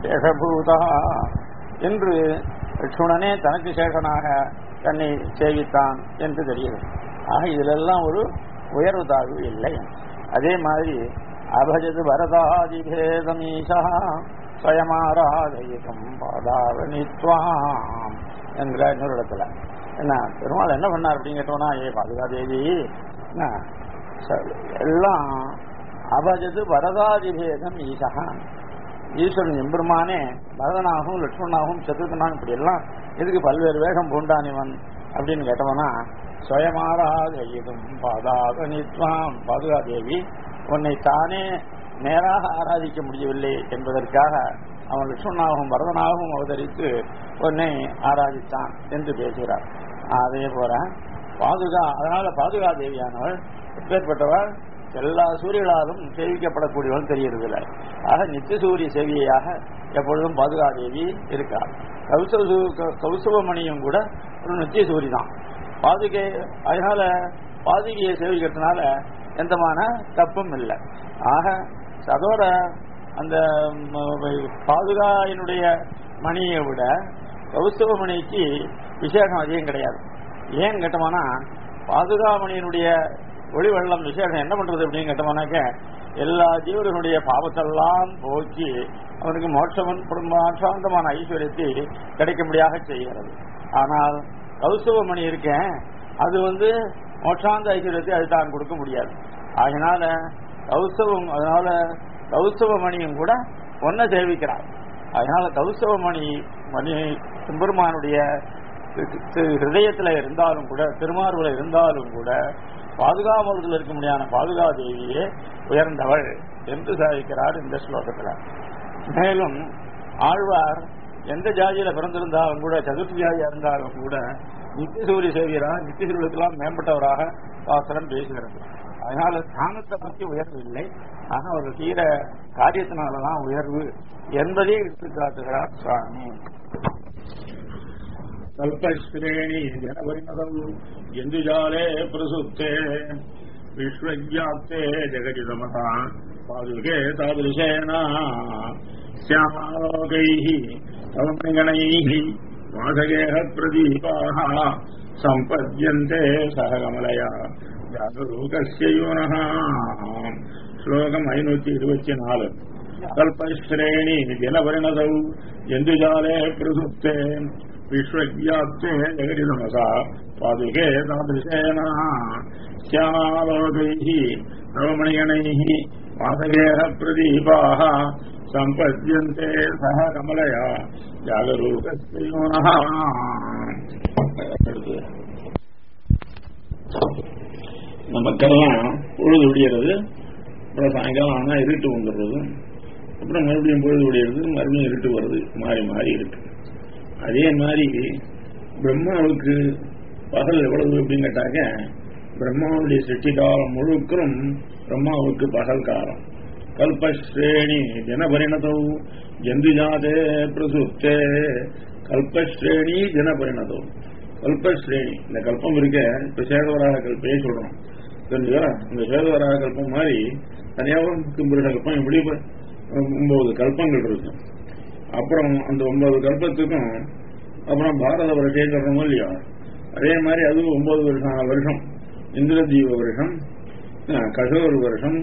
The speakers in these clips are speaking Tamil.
சேஷபூதா என்று லட்சுமணனே தனக்கு சேஷனாக தன்னை சேவித்தான் என்று தெரியுது ஆக இதிலெல்லாம் ஒரு உயர்வு தாழ்வு இல்லை அதே மாதிரி அபஜது வரதாதிபேதமீசா ஸ்வயமாராதயிதம் பாதாவணித்வாம் என்கிற இன்னொரு இடத்துல என்ன பெருமாள் என்ன பண்ணார் அப்படின்னு கேட்டோம்னா ஏ பாதுகாதேவி என்ன ச- எல்லாம் அபஜது வரதாதிபேதம் ஈசா ஈஸ்வரன் எம்பெருமானே பரதனாகவும் லட்சுமணனாகவும் சத்ருகனாகவும் இப்படி எல்லாம் எதுக்கு பல்வேறு வேகம் பூண்டான் இவன் அப்படின்னு கேட்டவனா சுயமாராதயிதும் பாதாகனித்வாம் பாதுகாதேவி உன்னை தானே நேராக ஆராதிக்க முடியவில்லை என்பதற்காக அவன் லட்சுமணனாகவும் பரதனாகவும் அவதரித்து உன்னை ஆராதித்தான் என்று பேசுகிறார் அதே போல பாதுகா அதனால பாதுகா தேவியானவள் எப்பேற்பட்டவள் எல்லா சூரியர்களாலும் சேவிக்கப்படக்கூடியவள் தெரிகிறதில்லை ஆக நித்திய சூரிய சேவியாக எப்பொழுதும் பாதுகாதேவி இருக்கார் கௌசவ சு- கௌசவமணியும் கூட ஒரு நித்திய சூரி தான் பாதுகை அதனால பாதுகையை சேவிக்கிறதுனால எந்தமான தப்பும் இல்லை ஆக அதோட அந்த ம், பாதுகாயினுடைய மணியை விட கௌசவ மணிக்கு விசேஷம் அதிகம் கிடையாது ஏன் கேட்டோம்னா பாதுகாமணியினுடைய ஒளி வெள்ளம் விசேஷம் என்ன பண்றது அப்படின்னு கேட்டோம்னாக்க எல்லா ஜீவர்களுடைய பாவத்தெல்லாம் போக்கி அவனுக்கு மோட்சமன் மோட்சாந்தமான ஐஸ்வர்யத்தை கிடைக்கும்படியாக செய்கிறது ஆனால் கௌசவ மணி இருக்கேன் அது வந்து மோட்சாந்த ஐஸ்வர்யத்தை அது தான் கொடுக்க முடியாது அதனால கௌசவம் அதனால கௌசவ மணியும் கூட ஒன்ன சேவிக்கிறார் அதனால கௌசவ மணி மணி சிம்பெருமானுடைய ஹிருதயத்துல இருந்தாலும் கூட திருமார்புல இருந்தாலும் கூட பாதுகாவலத்தில் இருக்க முடியாத பாதுகா தேவியே உயர்ந்தவள் என்று சாதிக்கிறார் இந்த ஸ்லோகத்துல மேலும் ஆழ்வார் எந்த ஜாதியில பிறந்திருந்தாலும் கூட சதுர்த்தி ஜாதியா இருந்தாலும் கூட நித்தியசூரிய சேவியரா நித்தியசூரியத்துக்கெல்லாம் மேம்பட்டவராக சாஸ்திரம் பேசுகிறது அதனால ஸ்தானத்தை பற்றி உயர்வு இல்லை ஆனா அவர்கள் செய்கிற காரியத்தினாலதான் உயர்வு என்பதை எடுத்து காட்டுகிறார் சுவாமி कल्पश्रेणी जनपरिणतम् जन्तुजाले प्रसुप्ते विश्वज्ञाप्ते जगजितमता पादुके तादृशेन श्यामालोकैः तवमणिगणैः वासगेह प्रदीपाः सम्पद्यन्ते सह कमलया जागरूकस्य यूनः श्लोकम् ऐनूति इरुवत्यनालु कल्पश्रेणी जनपरिणतौ जन्तुजाले प्रसुप्ते विश्वव्याप्ते जगदिदमसा पादुके तादृशेन श्यामालोकैः नवमणिगणैः वासगेह प्रदीपाः सम्पद्यन्ते सह कमलया जागरूकस्य योनः நமக்கெல்லாம் பொழுது விடியறது அப்புறம் சாயங்காலம் ஆனா இருட்டு வந்துடுறது அப்புறம் மறுபடியும் பொழுது விடியறது மறுபடியும் இருட்டு வருது மாறி மாறி இருக்கு அதே மாதிரி பிரம்மாவுக்கு பகல் எவ்வளவு அப்படின்னு கேட்டாக்க பிரம்மாவுடைய சிருஷ்டி காலம் முழுக்கும் பிரம்மாவுக்கு பகல் காலம் கல்பஸ்ரேணி ஜனபரிணதோ ஜந்துஜாதே பிரசுப்தே கல்பஸ்ரேணி ஜனபரிணதோ கல்பஸ்ரேணி இந்த கல்பம் இருக்க இப்ப சேதவராக கல்பையே சொல்றோம் தெரிஞ்சுதா இந்த சேதவராக கல்பம் மாதிரி தனியாகவும் கிம்புருட கல்பம் இப்படி ஒன்பது கல்பங்கள் இருக்கு அப்புறம் அந்த ஒன்பது கல்பத்துக்கும் அப்புறம் பாரத வருஷம் சொல்றோமோ இல்லையா அதே மாதிரி அதுவும் ஒன்பது வருஷம் வருஷம் இந்திரதீப வருஷம் கசோர் வருஷம்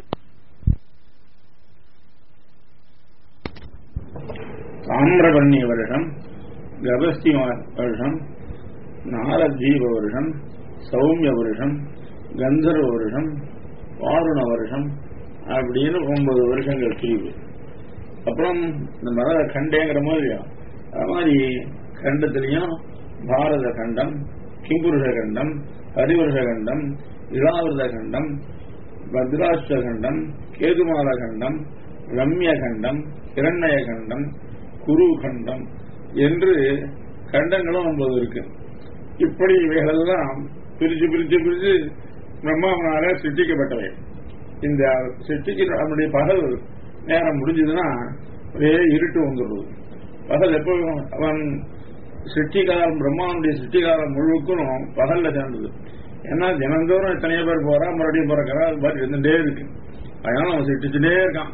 தாமிரபர்ணிய வருஷம் கபஸ்தி வருஷம் நாரதீப வருஷம் சௌமிய வருஷம் கந்தர்வ வருஷம் வாருண வருஷம் அப்படின்னு ஒன்பது வருஷங்கள் பிரிவு அப்புறம் இந்த மர கண்டேங்கிற மாதிரியா அது மாதிரி கண்டத்திலையும் பாரத கண்டம் கிம்புருஷ கண்டம் ஹரிவருஷ கண்டம் இளாவிரத கண்டம் பத்ராஷ்ட கண்டம் கேதுமால கண்டம் ரம்ய கண்டம் இரண்ய கண்டம் குரு கண்டம் என்று கண்டங்களும் ஒன்பது இருக்கு இப்படி இவைகளெல்லாம் பிரிச்சு பிரிச்சு பிரிச்சு பிரம்மாவனால சிருஷ்டிக்கப்பட்டவை இந்த சிருஷ்டிக்கு நம்முடைய பகல் நேரம் முடிஞ்சதுன்னா ஒரே இருட்டு வந்துடுறது பகல் எப்போ அவன் சிருஷ்டிகாலம் பிரம்மாவனுடைய சிருஷ்டிகாலம் முழுக்கும் பகல்ல சேர்ந்தது ஏன்னா தினந்தோறும் எத்தனையோ பேர் போறா மறுபடியும் பிறக்கிறா அது மாதிரி இருந்துட்டே இருக்கு அதனால அவன் சிருஷ்டிச்சுட்டே இருக்கான்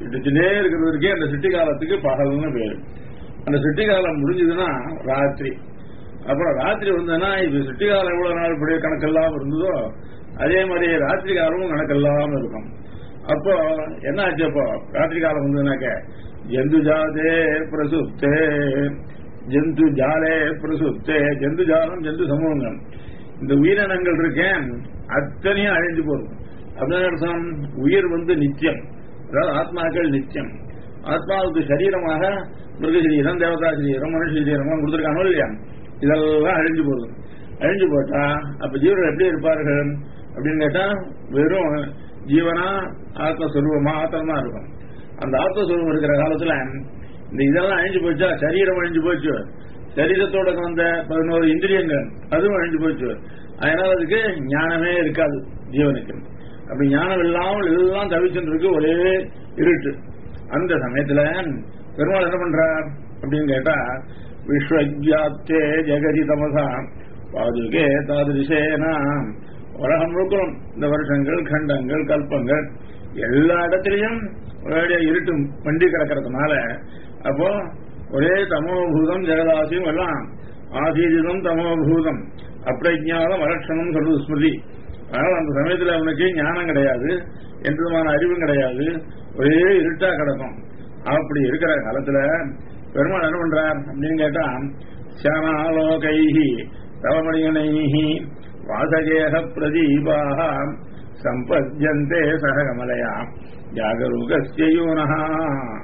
சிட்டிச்சுட்டே இருக்கிறதுக்கே அந்த சிட்டி காலத்துக்கு பகல்னு பேரு அந்த சிட்டி காலம் முடிஞ்சதுன்னா ராத்திரி அப்புறம் ராத்திரி வந்ததுன்னா இது சிட்டி காலம் எவ்வளவு நாள் இப்படி கணக்கெல்லாம் இருந்ததோ அதே மாதிரி ராத்திரி காலமும் கணக்கெல்லாம் இருக்கும் அப்போ என்ன ஆச்சு அப்போ ராத்திரி காலம் வந்ததுனாக்க ஜந்து ஜாதே பிரசுப்தே ஜந்து ஜாலே பிரசுப்தே ஜந்து ஜாலம் ஜந்து சமூகங்கள் இந்த உயிரினங்கள் இருக்கேன் அத்தனையும் அழிஞ்சு போகும் அப்படின்னு அர்த்தம் உயிர் வந்து நித்தியம் அதாவது ஆத்மாக்கள் நித்தியம் ஆத்மாவுக்கு சரீரமாக மிருக சரீரம் தேவதா சரீரம் மனுஷ சரீரம் கொடுத்துருக்கானோ இல்லையா இதெல்லாம் அழிஞ்சு போகுது அழிஞ்சு போட்டா அப்ப ஜீவர்கள் எப்படி இருப்பார்கள் அப்படின்னு கேட்டா வெறும் ஜீவனா ஆத்மஸ்வரூபமா ஆத்திரமா இருக்கும் அந்த ஆத்மஸ்வரூபம் இருக்கிற காலத்துல இந்த இதெல்லாம் அழிஞ்சு போச்சா சரீரம் அழிஞ்சு போச்சு சரீரத்தோட வந்த பதினோரு இந்திரியங்கள் அதுவும் அழிஞ்சு போச்சு அதனால அதுக்கு ஞானமே இருக்காது ஜீவனுக்கு அப்படி ஞானம் இல்லாமல் எல்லாம் தவிச்சுட்டு இருக்கு ஒரே இருட்டு அந்த சமயத்துல பெருமாள் என்ன பண்றார் அப்படின்னு கேட்டா விஸ்வஜாத்தே ஜெகதி தமசா பாதுகே தாதிருஷேனா உலகம் முழுக்கும் இந்த வருஷங்கள் கண்டங்கள் கல்பங்கள் எல்லா இடத்திலையும் ஒரே இருட்டு வண்டி கிடக்கிறதுனால அப்போ ஒரே தமோபூதம் ஜெகதாசியம் எல்லாம் ஆசீதிதம் தமோபூதம் அப்பிரஜாதம் அலட்சணம் சொல்றது ஸ்மிருதி அதனால அந்த சமயத்துல அவனுக்கு ஞானம் கிடையாது எந்த விதமான அறிவும் கிடையாது ஒரே இருட்டா கிடக்கும் அப்படி இருக்கிற காலத்துல பெருமாள் என்ன பண்றார் அப்படின்னு கேட்டா சியானாலோகைஹி தவமணிகனைஹி வாசகேக பிரதீபாக சம்பத்யந்தே சககமலையா ஜாகரூகஸ்யூனஹா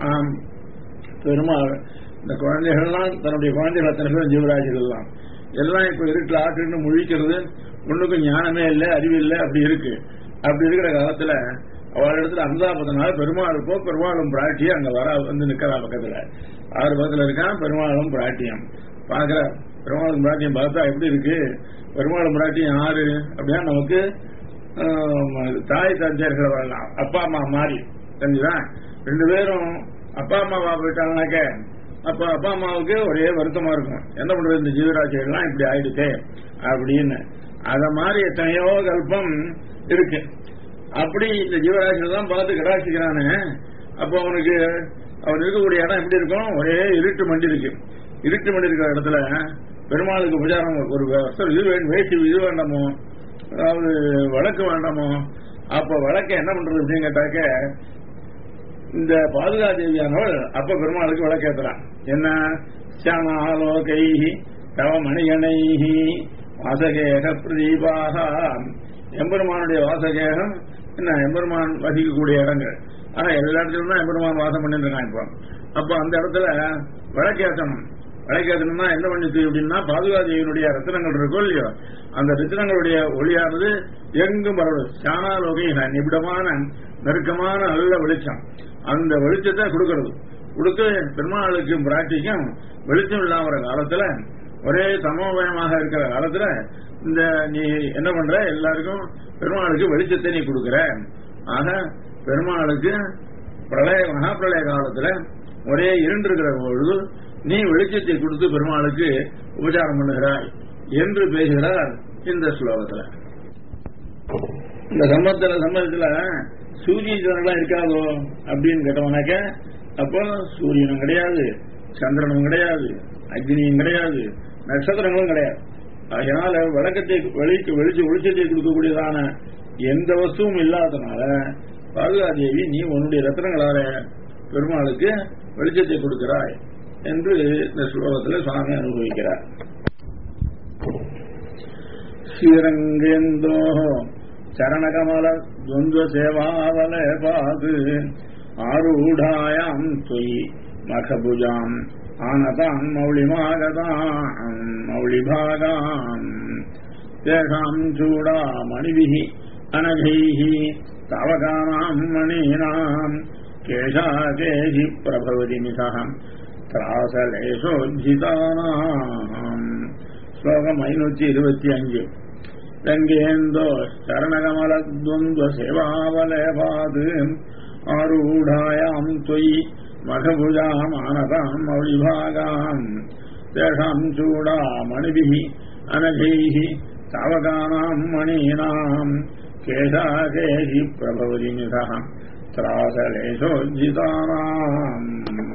பெருமாள் இந்த குழந்தைகள்லாம் தன்னுடைய குழந்தைகள் அத்தனை பேரும் ஜீவராசிகள்லாம் எல்லாம் இப்ப இருட்டில் ஆட்டுன்னு முழிக்கிறது ஒண்ணுக்கும் ஞானமே இல்லை அறிவு இல்லை அப்படி இருக்கு அப்படி இருக்கிற காலத்துல அவள் இடத்துல அந்தாபதனால பெருமாள் போ பெருமாளும் பிராட்டியும் அங்க வர வந்து நிக்கிறா பக்கத்துல ஆறு பக்கத்துல இருக்கான் பெருமாளும் பிராட்டியம் பாக்குற பெருமாளும் பிராட்டியம் பார்த்தா எப்படி இருக்கு பெருமாளும் பிராட்டியம் ஆறு அப்படின்னா நமக்கு தாய் தந்தையர்கள் வரலாம் அப்பா அம்மா மாறி தெரிஞ்சுதான் ரெண்டு பேரும் அப்பா அம்மாவா போயிட்டாங்கனாக்க அப்ப அப்பா அம்மாவுக்கு ஒரே வருத்தமா இருக்கும் என்ன பண்றது இந்த ஜீவராசிகள்லாம் இப்படி ஆயிடுச்சே அப்படின்னு அத மாதிரி எத்தனையோ கல்பம் இருக்கு அப்படி இந்த ஜீவராசிகள் தான் பார்த்து கடாசிக்கிறானு அப்போ அவனுக்கு அவன் இருக்கக்கூடிய இடம் எப்படி இருக்கும் ஒரே இருட்டு மண்டி இருக்கு இருட்டு மண்டி இருக்கிற இடத்துல பெருமாளுக்கு உபச்சாரம் ஒரு வஸ்திரம் இது வேணும் வேஷ்டி இது வேண்டாமோ அதாவது வழக்கு வேண்டாமோ அப்ப வழக்க என்ன பண்றது அப்படின்னு கேட்டாக்க இந்த பாதுகா தேவியானவள் அப்ப பெருமாளுக்கு விளக்கேத்துறான் என்ன சியானாலோகை தவ மணிகணைஹி வாசகேக பிரதீபாக எம்பெருமானுடைய வாசகேகம் என்ன எம்பெருமான் வசிக்கக்கூடிய இடங்கள் ஆனா எல்லா இடத்துலயும் தான் எம்பெருமான் வாசம் பண்ணிட்டு இருக்கான் இப்போ அப்ப அந்த இடத்துல விளக்கேற்றணும் விளக்கேற்றணும்னா என்ன பண்ணுச்சு அப்படின்னா பாதுகா தேவியினுடைய ரத்தினங்கள் இருக்கோ இல்லையோ அந்த ரத்தினங்களுடைய ஒளியானது எங்கும் பரவல் சானாலோகை நிபிடமான நெருக்கமான நல்ல வெளிச்சம் அந்த வெளிச்சத்தை கொடுக்கறது கொடுத்து பெருமாளுக்கும் பிராட்டிக்கும் வெளிச்சம் இல்லாம காலத்துல ஒரே சமோபயமாக இருக்கிற காலத்துல இந்த நீ என்ன பண்ற எல்லாருக்கும் பெருமாளுக்கு வெளிச்சத்தை நீ கொடுக்கற ஆக பெருமாளுக்கு பிரளய மகா பிரளய காலத்துல ஒரே இருண்டு இருக்கிற பொழுது நீ வெளிச்சத்தை கொடுத்து பெருமாளுக்கு உபச்சாரம் பண்ணுகிறாய் என்று பேசுகிறார் இந்த ஸ்லோகத்துல இந்த சம்பத்துல சம்பந்தத்துல சூரிய சந்திரன்லாம் இருக்காதோ அப்படின்னு கேட்டவனாக்க அப்போ சூரியனும் கிடையாது சந்திரனும் கிடையாது அக்னியும் கிடையாது நட்சத்திரங்களும் கிடையாது அதனால வழக்கத்தை வெளிக்கு வெளிச்சு வெளிச்சத்தை கொடுக்கக்கூடியதான எந்த வஸ்துவும் இல்லாதனால பாதுகாதேவி நீ உன்னுடைய ரத்னங்களால பெருமாளுக்கு வெளிச்சத்தை கொடுக்கிறாய் என்று இந்த ஸ்லோகத்தில் சுவாமி அனுபவிக்கிறார் ஸ்ரீரங்கேந்தோ சரணகமல துவந்த சேவாவல பாது ஆரூடாயாம் தொய் மகபுஜாம் ஆனதாம் மௌளிமாகதாம் மௌளிபாகாம் தேஷாம் சூடா மணிபிः அனகைः தாவகானாம் மணீனாம் கேஷாகேஷி பிரபவதி மிசः திராசலேஷோஜிதானாம் ஸ்லோகம் ஐநூத்தி இருபத்தி அஞ்சு ரங்கேந்தோ சரணகமலத்வந்த சேவாவலேபாது ஆரூடாயாம் தொய் மகபுஜாம் ஆனதாம் மௌளிபாகாம் தேஷாம் சூடா மணிபிः அனகைः தாவகானாம் மணீனாம் கேஷாகேஷி பிரபவதி மிதः திராசலேசோஜிதானாம்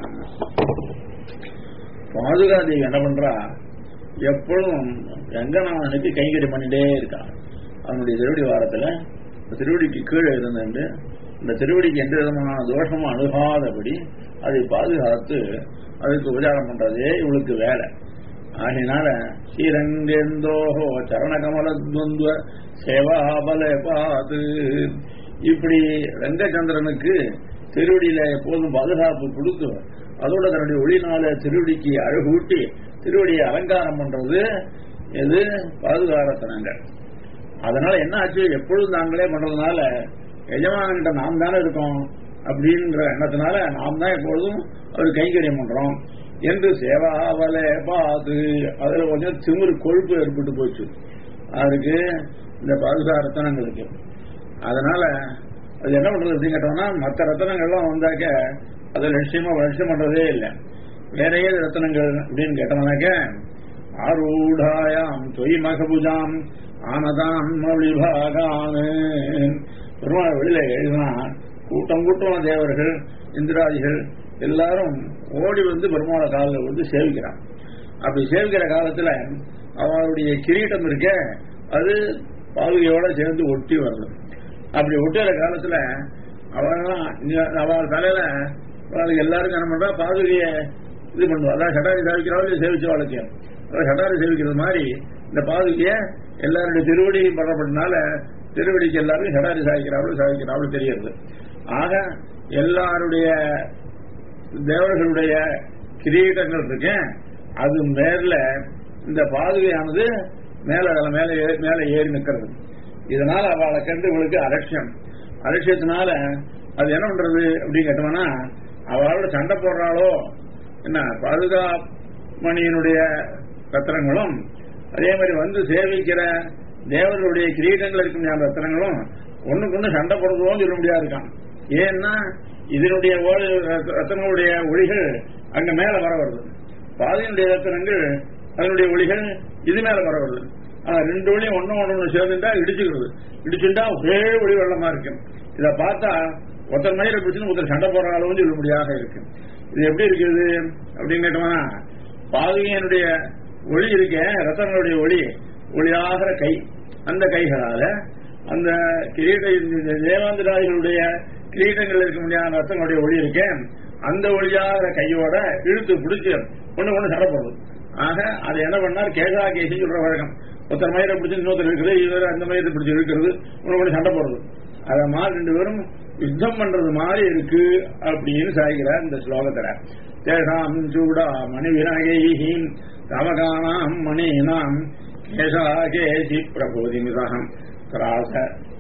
பாதுகாதேவி என்ன பண்றா எப்பொழுதும் ரங்கநாதனுக்கு கைகறி பண்ணிட்டே இருக்கான் அவனுடைய திருவடி வாரத்துல இந்த திருவடிக்கு கீழே இருந்துட்டு இந்த திருவடிக்கு எந்த விதமான தோஷமும் அணுகாதபடி அதை பாதுகாத்து அதுக்கு உபச்சாரம் பண்றதே இவளுக்கு வேலை ஆகினால ஸ்ரீரங்கேந்தோஹோ சரணகமலத்வந்த்வ சேவாபல பாது இப்படி ரங்கச்சந்திரனுக்கு திருவடியில எப்போதும் பாதுகாப்பு கொடுத்து அதோட தன்னுடைய ஒளினால திருவடிக்கு அழகூட்டி திருவடியை அலங்காரம் பண்றது இது பாதுகாரத்தனங்கள் அதனால என்ன ஆச்சு எப்பொழுதும் நாங்களே பண்றதுனால எஜமானங்கிட்ட நாம் தானே இருக்கோம் அப்படின்ற எண்ணத்தினால நாம் தான் எப்பொழுதும் அவர் கைங்கரியம் பண்றோம் என்று சேவாவல பாது அதுல கொஞ்சம் திமிரு கொழுப்பு ஏற்பட்டு போச்சு அதுக்கு இந்த பாதுகா ரத்தனங்களுக்கு அதனால அது என்ன பண்றது அப்படின்னு கேட்டோம்னா மற்ற ரத்தனங்கள்லாம் வந்தாக்க அது லட்சியமா லட்சியம் பண்றதே இல்லை வேற ஏது ரத்தனங்கள் அப்படின்னு கேட்டோம்னாக்க ஆரூடாயாம் தொய் மகபுஜாம் ஆனதாம் விபாகானு பெருமாள் வெளியில எழுதினா கூட்டம் கூட்டமான தேவர்கள் இந்திராதிகள் எல்லாரும் ஓடி வந்து பெருமாளை காலில் வந்து சேவிக்கிறான் அப்படி சேவிக்கிற காலத்துல அவளுடைய கிரீட்டம் இருக்க அது பாதுகையோட சேர்ந்து ஒட்டி வருது அப்படி ஒட்டுற காலத்துல அவெல்லாம் அவள் தலையில அவளுக்கு எல்லாருக்கும் என்ன பண்றா பாதுகைய இது பண்ணுவா அதான் சட்டாரி சேவிக்கிறவளே சேவிச்சவாளுக்கு அதாவது சட்டாரி சேவிக்கிறது மாதிரி இந்த பாதுகைய எல்லாருடைய திருவடியும் பண்ணப்பட்டனால திருவடிக்கு எல்லாரும் சடாரி சாய்க்கிறாவளும் சாய்க்கிறாவளும் தெரியுது ஆக எல்லாருடைய தேவர்களுடைய கிரீடங்கள் இருக்கு அது மேல இந்த பாதுகையானது மேல மேல ஏ- மேல ஏறி நிக்கிறது இதனால அவளை கண்டு இவளுக்கு அலட்சியம் அலட்சியத்தினால அது என்ன பண்றது அப்படின்னு கேட்டோம்னா அவளோட சண்டை போடுறாளோ என்ன பாதுகா மணியினுடைய ரத்தனங்களும் அதே மாதிரி வந்து சேவிக்கிற தேவர்களுடைய கிரீடங்கள் இருக்கும் ஞான ரத்தனங்களும் ஒண்ணுக்கு ஒண்ணு சண்டை போடுறதோன்னு சொல்ல முடியாது இருக்கான் ஏன்னா இதனுடைய ஓ- ரத்தனங்களுடைய ஒளிகள் அங்க மேல வர வருது பாதையினுடைய ரத்தனங்கள் அதனுடைய ஒளிகள் இது மேல வர வருது ஆனா ரெண்டு ஒளியும் ஒண்ணு ஒண்ணு சேர்ந்துட்டா இடிச்சுக்கிறது இடிச்சுட்டா ஒரே ஒளி வெள்ளமா இருக்கும் இத பார்த்தா ஒருத்தர் மயில பிடிச்சுன்னு ஒருத்தர் சண்டை போடுற அளவுன்னு சொல்ல முடியாத இருக்கு இது எப்படி இருக்குது அப்படின்னு கேட்டோம்னா பாதுகையனுடைய ஒளி இருக்க ரத்தங்களுடைய ஒளி ஒளியாகிற கை அந்த கைகளால அந்த கிரீட இந்த தேவாந்திராதிகளுடைய கிரீடங்கள் இருக்க முடியாத ரத்தங்களுடைய ஒளி இருக்க அந்த ஒளியாகிற கையோட இழுத்து பிடிச்சு ஒண்ணு ஒண்ணு சண்டை போடுறது ஆக அது என்ன பண்ணார் கேசா கேசி சொல்ற வழக்கம் ஒருத்தர் மயிரை பிடிச்சு இன்னொருத்தர் இருக்குது இவர் அந்த மயிரை பிடிச்சு இழுக்கிறது ஒண்ணு ஒண்ணு சண்டை போடுறது அத மாதிரி ரெண்டு பேரும் யுத்தம் பண்றது மாதிரி இருக்கு அப்படின்னு சாய்கிறார் இந்த ஸ்லோகத்துல தேசாம் சூடா மணி வினகைஹீம் தமகானாம் மணீனாம் கேசா கேசி பிரபோதிமிதகம் திராச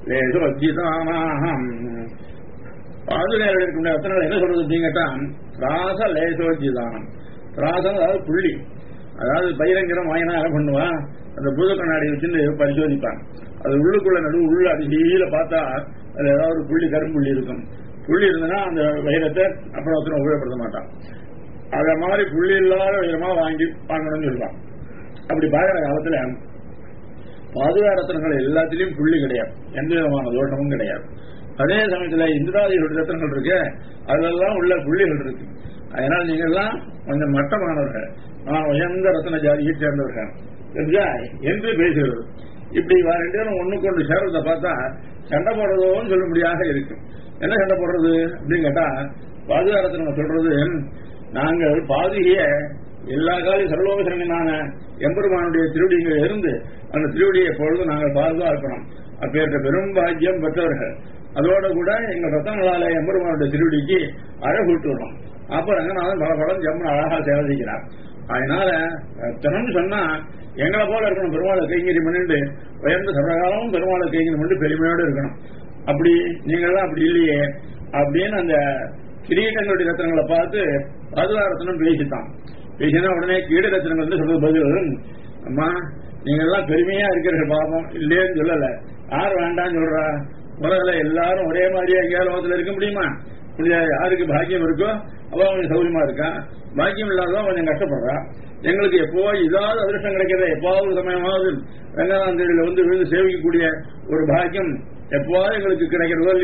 லேசோஜிதானாம் பாதுகாப்பு இருக்கக்கூடிய ரத்தனங்கள் என்ன சொல்றது அப்படின்னு கேட்டா திராச லேசோஜிதானம் திராசம் அதாவது புள்ளி அதாவது பயிரங்கிறம் வாங்கினா என்ன பண்ணுவான் அந்த பூத கண்ணாடி வச்சுட்டு பரிசோதிப்பான் அது உள்ளுக்குள்ள நடுவு உள்ள அடியில பார்த்தா அது ஏதாவது ஒரு புள்ளி கரும்புள்ளி இருக்கும் புள்ளி இருந்ததுன்னா அந்த வைரத்தை அப்புறம் ஒருத்தனை உபயோகப்படுத்த மாட்டான் அத மாதிரி புள்ளி இல்லாத வைரமா வாங்கி வாங்கணும்னு சொல்லுவான் அப்படி பார்க்கிற காலத்துல பாதுகாரத்தனங்கள் எல்லாத்திலையும் புள்ளி கிடையாது எந்த விதமான தோஷமும் கிடையாது அதே சமயத்துல இந்திராதிகளுடைய ரத்தனங்கள் இருக்கு அதெல்லாம் உள்ள புள்ளிகள் இருக்கு அதனால நீங்க எல்லாம் கொஞ்சம் மட்டமானவர்கள் நான் உயர்ந்த ரத்தன ஜாதியை சேர்ந்தவர்கள் தெரிஞ்சா என்று பேசுகிறது இப்படி இவ ரெண்டு பேரும் ஒண்ணுக்கு ஒன்று சேர்றத பார்த்தா சண்டை போடுறதோன்னு சொல்ல முடியாத இருக்கு என்ன சண்டை போடுறது அப்படின்னு கேட்டா பாதுகாரத்தை சொல்றது நாங்கள் பாதுகைய எல்லா காலையும் சர்வலோகசரங்கனான எம்பெருமானுடைய திருவடிங்க இருந்து அந்த திருவடியை எப்பொழுதும் நாங்கள் பாதுகாக்கணும் அப்பேற்ற பெரும் பாக்கியம் பெற்றவர்கள் அதோட கூட எங்கள் ரத்தங்களால எம்பெருமானுடைய திருவடிக்கு அழகூட்டுறோம் அப்ப ரங்கநாதன் பல படம் ஜம்மன் அழகா சேவை செய்கிறார் அதனால ரத்தனம்னு சொன்னா எங்களை போல இருக்கணும் பெருமாளை கைங்கறி பண்ணிட்டு உயர்ந்த சர்வகாலமும் பெருமாளை கைங்கறி பண்ணிட்டு பெருமையோடு இருக்கணும் அப்படி நீங்கள்லாம் அப்படி இல்லையே அப்படின்னு அந்த கிரீடங்களுடைய ரத்தனங்களை பார்த்து பாதுகா ரத்னம் பேசித்தான் பேசினா உடனே கீட ரத்னங்கள் வந்து சொல்றது பதில் அம்மா நீங்க எல்லாம் பெருமையா இருக்கிறீர்கள் பாப்போம் இல்லையேன்னு சொல்லல யார் வேண்டாம்னு சொல்றா உலகில எல்லாரும் ஒரே மாதிரியா எங்கேயாவது லோகத்துல இருக்க முடியுமா முடியாது யாருக்கு பாக்கியம் இருக்கோ அவ கொஞ்சம் சௌரியமா இருக்கான் பாக்கியம் இல்லாதவன் கொஞ்சம் கஷ்டப்படுறா எங்களுக்கு எப்போ இதாவது அதிர்ஷ்டம் கிடைக்கிறத எப்பாவது சமயமாவது ரங்கநாதன் வந்து விழுந்து சேவிக்கக்கூடிய ஒரு பாக்கியம் எப்போவாவது எங்களுக்கு கிடைக்கிறதோ இல்லையா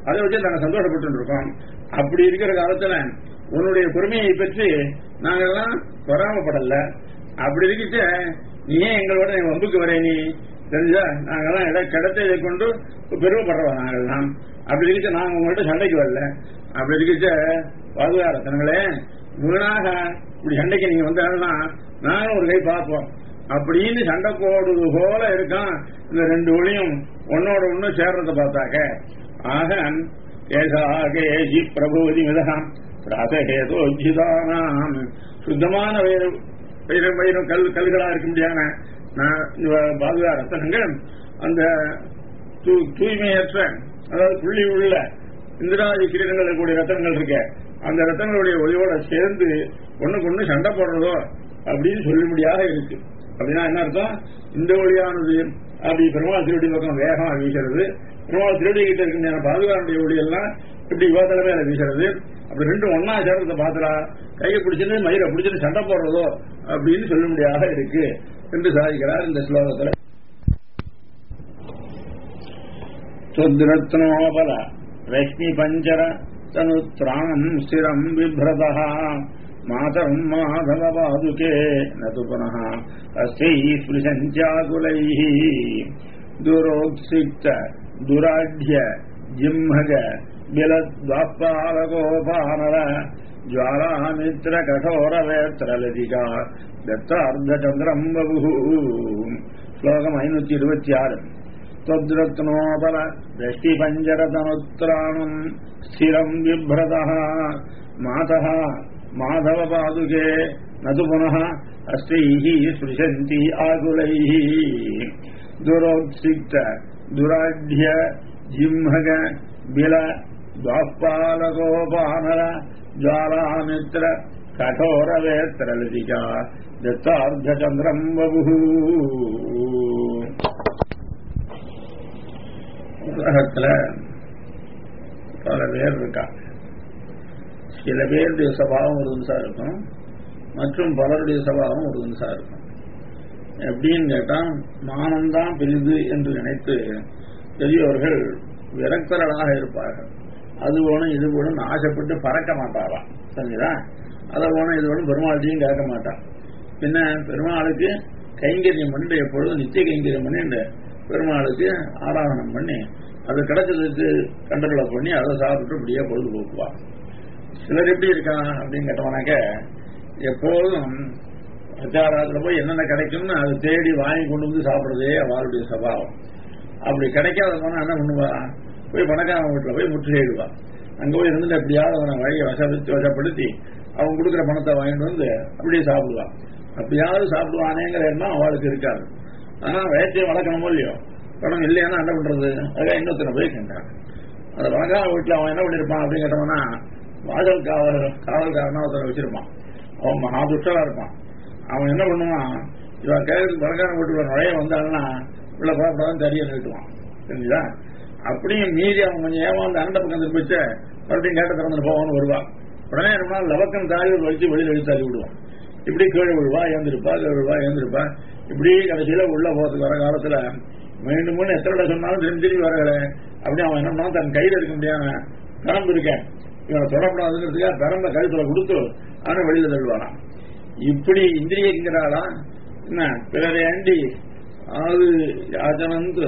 அதை வச்சு நாங்க சந்தோஷப்பட்டு இருக்கோம் அப்படி இருக்கிற காலத்துல உன்னுடைய பெருமையை பற்றி நாங்கெல்லாம் பொறாமப்படல அப்படி இருக்கிட்ட நீ ஏன் எங்களோட நீ வம்புக்கு வரே நீ தெரிஞ்சா நாங்கெல்லாம் இட கிடைத்ததை கொண்டு பெருமைப்படுறோம் நாங்கெல்லாம் அப்படி இருக்க நாங்க உங்கள்கிட்ட சண்டைக்கு வரல அப்படி இருக்கிட்ட பாதுகாரத்தனங்களே வீணாக இப்படி சண்டைக்கு நீங்க வந்தாங்கன்னா நாங்களும் ஒரு கை பார்ப்போம் அப்படின்னு சண்டை போடுவது போல இருக்கான் இந்த ரெண்டு ஒளியும் ஒன்னோட ஒண்ணு சேர்றத பார்த்தாக்க ஆக கேசா கேசி பிரபோதி மிதகாம் ராசகேதோஜிதானாம் சுத்தமான வயிறு வயிறு வயிறு கல் கல்களா இருக்க முடியாத பாதுகா ரத்தனங்கள் அந்த தூ- தூய்மையற்ற அதாவது புள்ளி உள்ள இந்திராதி கிரீடங்கள் கூடிய ரத்தனங்கள் இருக்க அந்த ரத்தங்களுடைய ஒளியோட சேர்ந்து ஒண்ணுக்கு ஒண்ணு சண்டை போடுறதோ அப்படின்னு சொல்லும்படியாக இருக்கு அப்படின்னா என்ன அர்த்தம் இந்த ஒளியானது அப்படி பெருமாள் திருவடி பக்கம் வேகமா வீசுறது பெருமாள் திருவடி கிட்ட இருக்க பாதுகாப்புடைய ஒளி எல்லாம் இப்படி இவாதல மேல வீசுறது அப்படி ரெண்டும் ஒன்னா சேர்றத பாத்துறா கையை பிடிச்சிட்டு மயிரை பிடிச்சிட்டு சண்டை போடுறதோ அப்படின்னு சொல்லும்படியாக இருக்கு என்று சாதிக்கிறார் இந்த ஸ்லோகத்துல त्वद्रत्नोपल रश्मिपञ्जर तनुत्राणम् स्थिरम् बिभ्रतः मातरम् माधवपादुके न तु पुनः अस्यैः स्पृशञ्चाकुलैः दुरोत्सिक्त दुराढ्य जिह्मग बिलद्वापालकोपानल ज्वालामित्र कठोरवेत्रलतिका दत्तार्धचन्द्रम् बभुः श्लोकम् ऐनूति இருபத்தி ஆறு त्वद्रत्नोपल दष्टिपञ्जरतनुत्राणम् स्थिरम् बिभ्रतः मातः माधवपादुके न तु पुनः अस्त्रैः स्पृशन्ति आकुलैः दुरोत्सिक्त दुराढ्य जिह्मग बिल द्वापालकोपानल ज्वालामित्र कठोरवेत्रलतिका दत्तार्धचन्द्रम् बभुः உலகத்துல பல பேர் இருக்கா சில பேருடைய சபாவம் ஒரு நிமிஷம் இருக்கும் மற்றும் பலருடைய சபாவம் ஒரு நிமிஷம் இருக்கும் எப்படின்னு கேட்டா மானம்தான் பெரிது என்று நினைத்து பெரியவர்கள் விரக்தர்களாக இருப்பார்கள் அது வேணும் இது வேணும் ஆசைப்பட்டு பறக்க மாட்டாராம் சரிங்களா அதை வேணும் இது வேணும் பெருமாள்கிட்டையும் கேட்க மாட்டான் பின்ன பெருமாளுக்கு கைங்கரியம் பண்ணி எப்பொழுதும் நித்திய கைங்கரியம் பண்ணிட்டு பெருமாளுக்கு ஆராதனம் பண்ணி அது கிடைச்சதுக்கு கண்டர்களை பண்ணி அதை சாப்பிட்டு இப்படியே பொழுதுபோக்குவா சிலர் எப்படி இருக்கான் அப்படின்னு கேட்டவனாக்க எப்போதும் பிரச்சாரத்துல போய் என்னென்ன கிடைக்கும்னு அதை தேடி வாங்கி கொண்டு வந்து சாப்பிடுறதே அவளுடைய சபாவம் அப்படி கிடைக்காத போனா என்ன பண்ணுவா போய் பணக்காரன் வீட்டுல போய் முற்றுகையிடுவா அங்க போய் இருந்துட்டு எப்படியாவது அவனை வழியை வசப்படுத்தி வசப்படுத்தி அவன் கொடுக்குற பணத்தை வாங்கிட்டு வந்து அப்படியே சாப்பிடுவான் அப்படியாவது சாப்பிடுவானேங்கிற எண்ணம் அவளுக்கு இருக்காது ஆனா வயசையும் வளர்க்கணுமோ இல்லையோ பணம் இல்லையானா என்ன பண்றது அதுக்காக இன்னொருத்தனை போய் கேட்டான் அந்த வழக்கார வீட்டுல அவன் என்ன பண்ணிருப்பான் அப்படின்னு கேட்டவனா வாசல் காவல் காவல்காரனா ஒருத்தனை வச்சிருப்பான் அவன் மகா துஷ்டலா இருப்பான் அவன் என்ன பண்ணுவான் இவன் கேட்கறதுக்கு வழக்காரன் வீட்டுக்குள்ள நுழைய வந்தாங்கன்னா உள்ள புறப்படாதான் தெரிய நிறுத்துவான் தெரிஞ்சுதா அப்படியும் மீறி அவன் கொஞ்சம் ஏமாந்து அண்ட பக்கம் திரும்பிச்ச மறுபடியும் கேட்ட திறந்து போவான்னு வருவான் உடனே என்ன லவக்கம் தாய் வச்சு வெளியில் எடுத்து தள்ளி விடுவான் இப்படி கீழே விழுவா ஏந்திருப்பா கீழே விழுவா ஏந்திருப்பா இப்படி கடைசியில உள்ள போறதுக்கு வர காலத்துல மீண்டும் மீண்டும் எத்தனை தடவை சொன்னாலும் திரும்பி திரும்பி வரல அப்படி அவன் என்ன பண்ணான் தன் கையில இருக்க முடியாம பெரம்பு இருக்கேன் இவனை தொடப்படாதுங்கிறதுக்காக பெரம்ப கழுத்துல கொடுத்து அவனை வெளியில தள்ளுவானாம் இப்படி இந்திரியங்கிறாளா என்ன பிறரை ஆண்டி அது யாச்சனந்து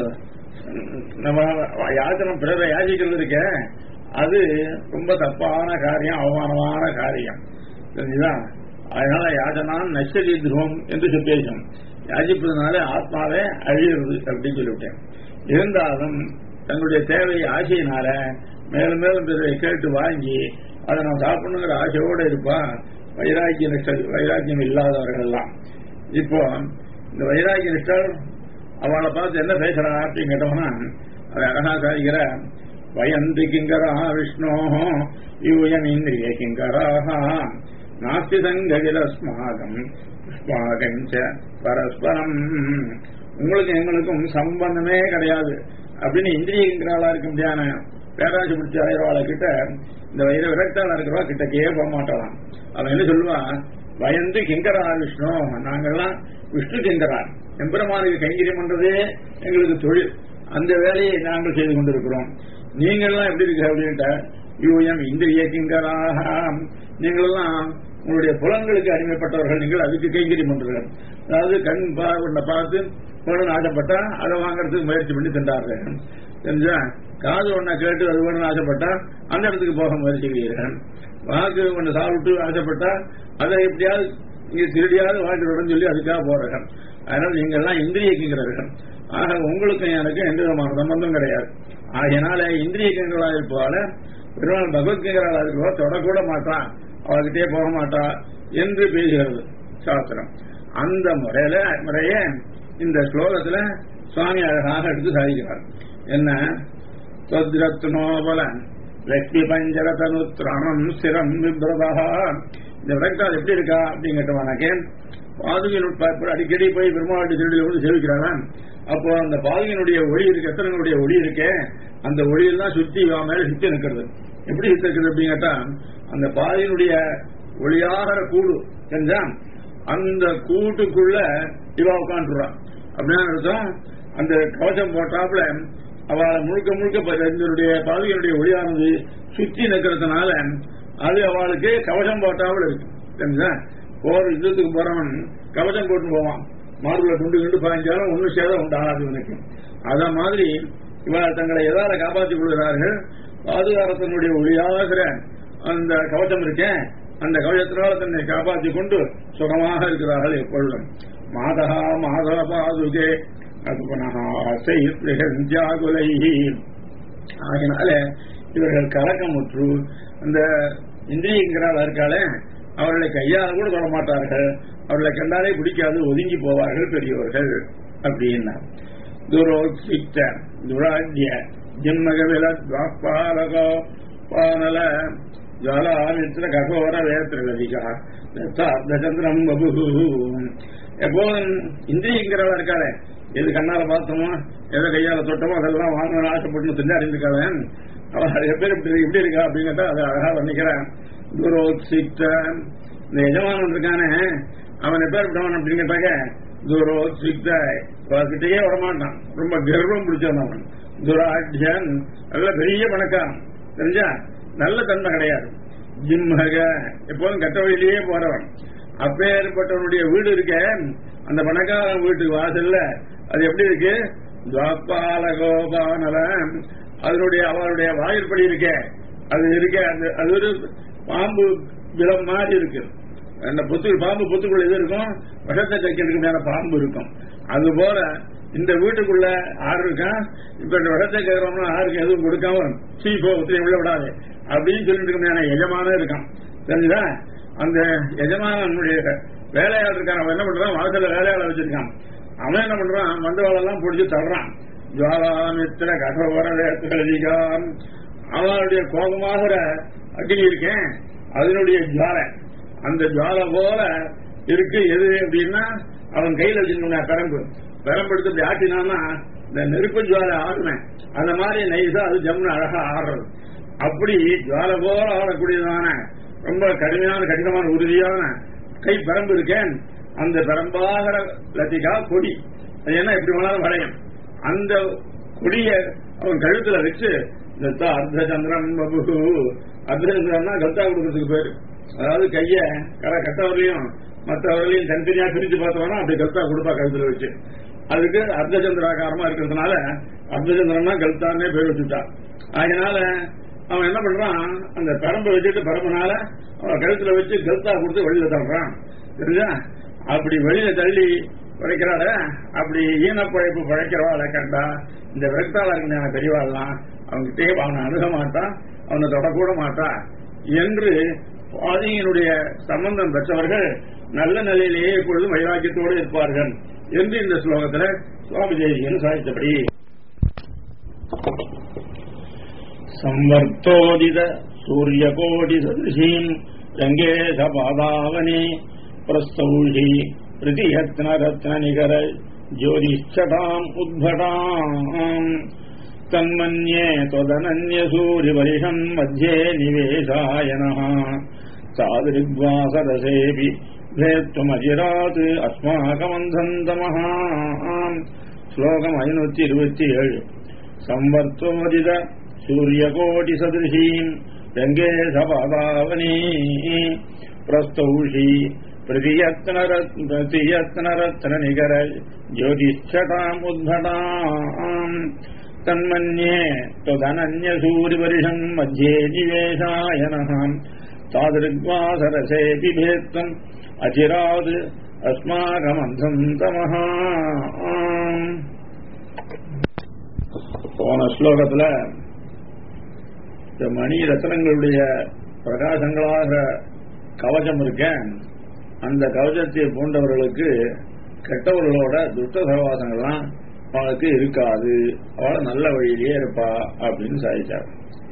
நம்ம யாச்சனம் பிறரை யாசிக்கிறது இருக்க அது ரொம்ப தப்பான காரியம் அவமானமான காரியம் தெரிஞ்சுதா அதனால யாச்சனான் நஷ்டதி துருவம் என்று சுத்தேசம் யாசிப்பதனால ஆத்மாவே அழியிறது அப்படின்னு சொல்லிவிட்டேன் இருந்தாலும் தங்களுடைய தேவை ஆசையினால மேலும் மேலும் பிறரை கேட்டு வாங்கி அதை நான் சாப்பிடணுங்கிற ஆசையோடு இருப்பா வைராக்கிய நிஷ்டர் வைராக்கியம் இல்லாதவர்கள் எல்லாம் இப்போ இந்த வைராக்கிய நிஷ்டர் அவளை பார்த்து என்ன பேசுறா அப்படின்னு கேட்டோம்னா அதை அழகா சாதிக்கிற வயந்து கிங்கரா விஷ்ணோ யூயம் இந்திரிய கிங்கராக நாஸ்தி சங்ககிலஸ்மாகம் புஷ்பாகஞ்ச பரஸ்பரம் உங்களுக்கு எங்களுக்கும் சம்பந்தமே கிடையாது அப்படின்னு இந்திரியங்கிறாளா இருக்க முடியாத பேராசி பிடிச்ச ஆயிரவாள கிட்ட இந்த வைர விரக்தாளா இருக்கிறவா கிட்டக்கே போக மாட்டாளாம் அவன் என்ன சொல்லுவான் பயந்து கிங்கரா விஷ்ணு நாங்கெல்லாம் விஷ்ணு கிங்கரான் எம்பெருமானுக்கு கைங்கரியம் பண்றதே எங்களுக்கு தொழில் அந்த வேலையை நாங்கள் செய்து கொண்டிருக்கிறோம் நீங்கள்லாம் எப்படி இருக்க அப்படின்ட்டா யூஎம் இந்திரிய கிங்கராக நீங்களெல்லாம் உங்களுடைய புலன்களுக்கு அடிமைப்பட்டவர்கள் நீங்கள் அதுக்கு கைங்கரி பண்றீர்கள் அதாவது கண் பா- உன்னை பார்த்து வேணும்னு ஆசைப்பட்டா அதை வாங்குறதுக்கு முயற்சி பண்ணி தின்றார்கள் தெரிஞ்சா காது ஒன்ன கேட்டு அது வேணும்னு ஆசைப்பட்டா அந்த இடத்துக்கு போக முயற்சிக்கிறீர்கள் வாக்கு ஒன்று சாப்பிட்டு ஆசைப்பட்டா அதை எப்படியாவது இங்க திருடியாவது வாங்கிடுறோம்னு சொல்லி அதுக்காக போறார்கள் அதனால நீங்க எல்லாம் இந்திரியக்குங்கிறார்கள் ஆக உங்களுக்கும் எனக்கும் எந்த விதமான சம்பந்தம் கிடையாது ஆகையினால இந்திரியக்கங்களா இருப்பதால பெருமாள் பகவத்கீங்களாக இருப்பவா தொடக்கூட மாட்டான் அவர்கிட்டயே போக மாட்டா என்று பேசுகிறது சாஸ்திரம் அந்த முறையில முறையே இந்த ஸ்லோகத்துல சுவாமி அழகாக எடுத்து சாதிக்கிறார் என்ன தொத்ரத்னோபல லட்சுமி பஞ்சர தனுத்ராணம் சிரம் விப்ரதா இந்த விளக்கால் எப்படி இருக்கா அப்படின்னு கேட்டவானாக்கே பாதுகையின் உட்பட அடிக்கடி போய் பெருமாளுடைய திருடியில் வந்து சேவிக்கிறாங்க அப்போ அந்த பாதுகையினுடைய ஒளி இருக்கு எத்தனைங்களுடைய ஒளி இருக்கே அந்த ஒளியெல்லாம் சுத்தி இவ மேல சுத்தி நிற்கிறது எப்படி சுத்தி இருக்குது அப்படின்னு கேட்டா அந்த பாதையினுடைய ஒளியாகிற கூடு தெரிஞ்சா அந்த கூட்டுக்குள்ள இவா உட்காந்துறான் அப்படின்னா அர்த்தம் அந்த கவசம் போட்டாப்புல அவளை முழுக்க முழுக்க ப- இதனுடைய பாதையினுடைய ஒளியானது சுத்தி நிற்கிறதுனால அது அவளுக்கு கவசம் போட்டாப்புல இருக்கு தெரிஞ்சா போற யுத்தத்துக்கு போறவன் கவசம் போட்டு போவான் மார்புல துண்டு கண்டு பாய்ஞ்சாலும் ஒன்னும் சேதம் உண்டாகாது இவனுக்கு அத மாதிரி இவள் தங்களை எதால காப்பாற்றிக் கொள்கிறார்கள் பாதுகாரத்தினுடைய ஒளியாகிற அந்த கவசம் இருக்கேன் அந்த கவசத்தினால தன்னை காப்பாற்றிக் கொண்டு சுகமாக இருக்கிறார்கள் எப்பொழுதும் மாதகா மாதவ பாதுகே அதுபனாகுலை ஆகினால இவர்கள் கலக்கமுற்று அந்த இந்திரியங்கிறாள் இருக்காளே அவர்களை கையால் கூட தொட மாட்டார்கள் அவர்களை கண்டாலே பிடிக்காது ஒதுங்கி போவார்கள் பெரியவர்கள் அப்படின்னா துரோக்சித்த துராஜ்ய ஜிம்மகவில துவாப்பாலகோ பானல ஜாலாமித்திர ககோர வேத்திரகதிகா தச்சந்திரம் பபு எப்போதும் இந்திரியங்கிறவா இருக்காளே எது கண்ணால பார்த்தோமோ எதை கையால தொட்டமோ அதெல்லாம் வாங்கணும்னு ஆசைப்பட்டு திண்டாடி இருக்காளே அவள் எப்படி இப்படி இப்படி இருக்கா அப்படின்னு கேட்டா அதை அழகா வர்ணிக்கிறேன் துரோத்சிக்த இந்த எஜமானன் இருக்கானே அவன் எப்பேர் விட்டவன் அப்படின்னு கேட்டாக்க துரோத்சிக்த கிட்டேயே வரமாட்டான் ரொம்ப கர்வம் பிடிச்சவன் அவன் துராட்சியன் நல்ல பெரிய பணக்காரன் தெரிஞ்சா நல்ல தன்மை கிடையாது ஜிம்மக எப்போதும் கட்ட வழியிலேயே போறவன் அப்பேற்பட்டவனுடைய வீடு இருக்க அந்த பணக்காரன் வீட்டுக்கு வாசல்ல அது எப்படி இருக்கு துவாப்பால கோபானல அதனுடைய அவருடைய வாயிற்படி இருக்க அது இருக்க அந்த அது ஒரு பாம்பு விலம் மாதிரி இருக்கு அந்த புத்து பாம்பு புத்துக்குள்ள எது இருக்கும் விஷத்தை தைக்கிறதுக்கு மேல பாம்பு இருக்கும் அது போல இந்த வீட்டுக்குள்ள ஆறு இருக்கான் இப்ப இந்த விஷத்தை கேட்கறோம்னா ஆருக்கு எதுவும் கொடுக்காம சீ போ உத்திரை உள்ள விடாது அப்படின்னு சொல்லிட்டு இருக்க எஜமானம் இருக்கான் தெரிஞ்சுதா அந்த எஜமானனுடைய வேலையாள் இருக்கான் அவன் என்ன பண்றான் வாசல்ல வேலையாள வச்சிருக்கான் அவன் என்ன பண்றான் வந்தவாளெல்லாம் பிடிச்சி தடுறான் ஜுவாலாமித்திர ககோர வேத்திரதிகாம் அவனுடைய கோபமாகிற அக்னி இருக்கேன் அதனுடைய ஜுவாலை அந்த ஜுவாலை போல இருக்கு எது அப்படின்னா அவன் கையில வச்சிருக்க பெரம்பு பெரம்பு எடுத்து இப்படி ஆட்டினான்னா இந்த நெருப்பு ஜுவாலை ஆடுனேன் அந்த மாதிரி நைஸா அது ஜம்னு அழகா ஆடுறது அப்படி ஜுவாலை போல ஆடக்கூடியதான ரொம்ப கடுமையான கடினமான உறுதியான கை பெரம்பு இருக்கேன் அந்த பெரம்பாகிற லத்திகா கொடி அது என்ன எப்படி வேணாலும் வளையும் அந்த கொடிய அவன் கழுத்துல வச்சு இந்த அர்த்த சந்திரன் பபு அர்த்த சந்திரன்னா கல்தா கொடுக்கறதுக்கு பேரு அதாவது கைய கரை கட்டவரையும் மற்றவர்களையும் தனித்தனியா பிரிச்சு பார்த்தோம்னா அப்படி கல்தா கொடுப்பா கழுத்துல வச்சு அதுக்கு அர்த்தச்சந்திராகாரமா இருக்கிறதுனால அர்த்தச்சந்திரன்னா கல்தான்னே பேர் வச்சுட்டான் அதனால அவன் என்ன பண்றான் அந்த பரம்பை வச்சுட்டு பரம்பனால அவன் கழுத்துல வச்சு கல்தா கொடுத்து வெளியில தள்ளுறான் தெரிஞ்சா அப்படி வெளியில தள்ளி பழைக்கிறாட அப்படி ஈன பழைப்பு பழைக்கிறவாளை கண்டா இந்த விரக்தாள இருக்க பெரியவாள்லாம் அவன்கிட்டே அவனை அணுக மாட்டான் அவனை தொடக்கூட மாட்டான் என்று பாதியினுடைய சம்பந்தம் பெற்றவர்கள் நல்ல நிலையிலேயே எப்பொழுதும் வைராக்கியத்தோடு இருப்பார்கள் என்று இந்த ஸ்லோகத்துல சுவாமி தேசியன் சாதித்தபடி संवर्तोदित सूर्यकोटिसदृशीम् रङ्गेश पादावने प्रस्तौषि प्रतियत्नरत्ननिकर ज्योतिश्चटाम् उद्भटाम् तन्मन्ये त्वदनन्यसूरिपरिषम् मध्ये निवेशायनः तादृग्वासरसेऽपि भेत्वमजिरात् अस्माकमन्धन्तमः श्लोकम् ऐनूति இருபத்தி ஏழு संवर्तोदित சூரியகோடி சதிருஷீம் ரங்கே சபாதாவனி பிரஸ்தௌஷி प्रतियत्नरत्न निकर ज्योतिष्ठताम् उद्भटाम् तन्मन्ये त्वदनन्यसूरिपरिषम् मध्ये निवेशायनः तादृग्वासरसेऽपि भेत्तम् अचिरात् अस्माकमन्धम् तमः போன ஸ்லோகத்துல இந்த மணி ரத்னங்களுடைய பிரகாசங்களாக கவசம் இருக்கேன் அந்த கவசத்தை பூண்டவர்களுக்கு கெட்டவர்களோட துஷ்ட சகவாசங்கள்லாம் அவளுக்கு இருக்காது அவளை நல்ல வழியிலேயே இருப்பா அப்படின்னு சாதிச்சார்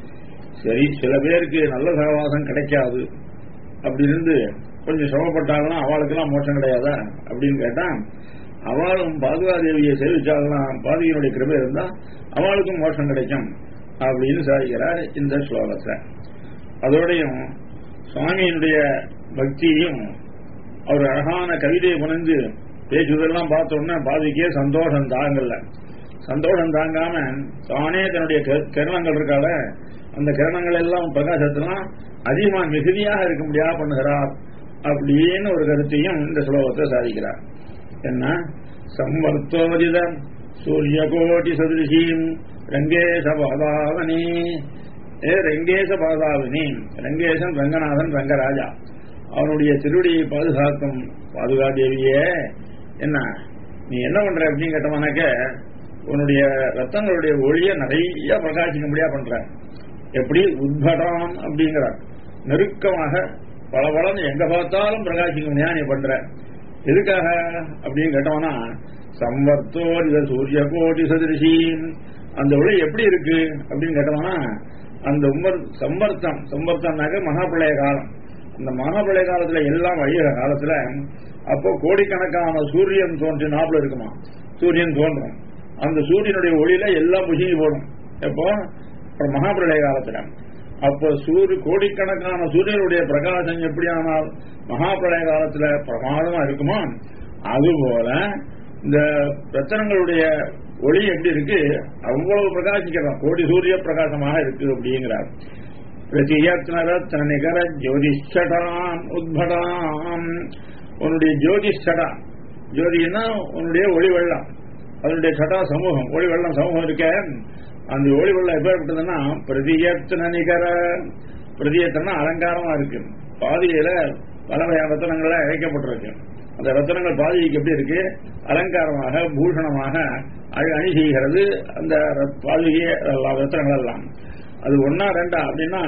சரி சில பேருக்கு நல்ல சகவாசம் கிடைக்காது அப்படி இருந்து கொஞ்சம் சிரமப்பட்டாங்கன்னா அவளுக்கெல்லாம் மோட்சம் கிடையாதா அப்படின்னு கேட்டா அவளும் பாதுகாதேவியை சேவிச்சாலாம் பாதுகையினுடைய கிருபை இருந்தா அவளுக்கும் மோட்சம் கிடைக்கும் அப்படின்னு சாதிக்கிறார் இந்த ஸ்லோகத்தை அதோடையும் சுவாமியினுடைய பக்தியையும் அவர் அழகான கவிதையை புனைந்து பேசுவதெல்லாம் பார்த்தோன்னா பாதிக்கே சந்தோஷம் தாங்கல சந்தோஷம் தாங்காம தானே தன்னுடைய கிரணங்கள் இருக்கால அந்த கிரணங்கள் எல்லாம் பிரகாசத்தெல்லாம் அதிகமா மிகுதியாக இருக்க முடியாது பண்ணுகிறார் அப்படின்னு ஒரு கருத்தையும் இந்த ஸ்லோகத்தை சாதிக்கிறார் என்ன சம்வர்த்தோதித சூரிய கோட்டி சதுரிஷீம் ரங்கேச பாதாவனி ஏ ரங்கேச பாதாவினி ரங்கேசன் ரங்கநாதன் ரங்கராஜா அவனுடைய திருவடியை பாதுகாக்கும் பாதுகாதேவியே என்ன நீ என்ன பண்ற அப்படின்னு கேட்டவனாக்க உன்னுடைய ரத்தங்களுடைய ஒளிய நிறைய பிரகாசிக்க முடியா பண்ற எப்படி உத்படம் அப்படிங்கிறார் நெருக்கமாக பல பலன்னு எங்க பார்த்தாலும் பிரகாசிக்க முடியா நீ பண்ற எதுக்காக அப்படின்னு கேட்டவனா சம்பர்த்தோர் இத சூரிய கோடி சதிருஷி அந்த ஒளி எப்படி இருக்கு அப்படின்னு கேட்டவனா அந்த சம்பர்த்தம் சம்பர்த்தம்னாக்க மகாபிளய காலம் அந்த மகாபிளய காலத்துல எல்லாம் வழிகிற காலத்துல அப்போ கோடிக்கணக்கான சூரியன் தோன்றி நாப்புல இருக்குமா சூரியன் தோன்றும் அந்த சூரியனுடைய ஒளியில எல்லாம் முசுகி போடும் எப்போ மகாபிரளய காலத்துல அப்போ சூரிய கோடிக்கணக்கான சூரியனுடைய பிரகாசம் எப்படியானால் மகாபிரளய காலத்துல பிரமாதமா இருக்குமோ அதுபோல இந்த ரத்தனங்களுடைய ஒளி எப்படி இருக்கு அவ்வளவு பிரகாசிக்கிறோம் கோடி சூரிய பிரகாசமாக இருக்கு அப்படிங்கிறார் பிரதியத்னரத்ன நிகர ஜோதிஷடாம் உத்படாம் உன்னுடைய ஜோதிஷடா ஜோதினா உன்னுடைய ஒளி வெள்ளம் அதனுடைய சடா சமூகம் ஒளி வெள்ளம் சமூகம் இருக்க அந்த ஒளி வெள்ளம் எப்பேற்பட்டதுன்னா பிரதியத்ன நிகர பிரதியத்தனா அலங்காரமா இருக்கு பாதியில பல வகையான ரத்தனங்கள இழைக்கப்பட்டிருக்கு அந்த ரத்தனங்கள் பாதிக்கு எப்படி இருக்கு அலங்காரமாக பூஷணமாக அணி செய்கிறது அந்த பாதிகை ரத்தனங்கள் எல்லாம் அது ஒன்னா ரெண்டா அப்படின்னா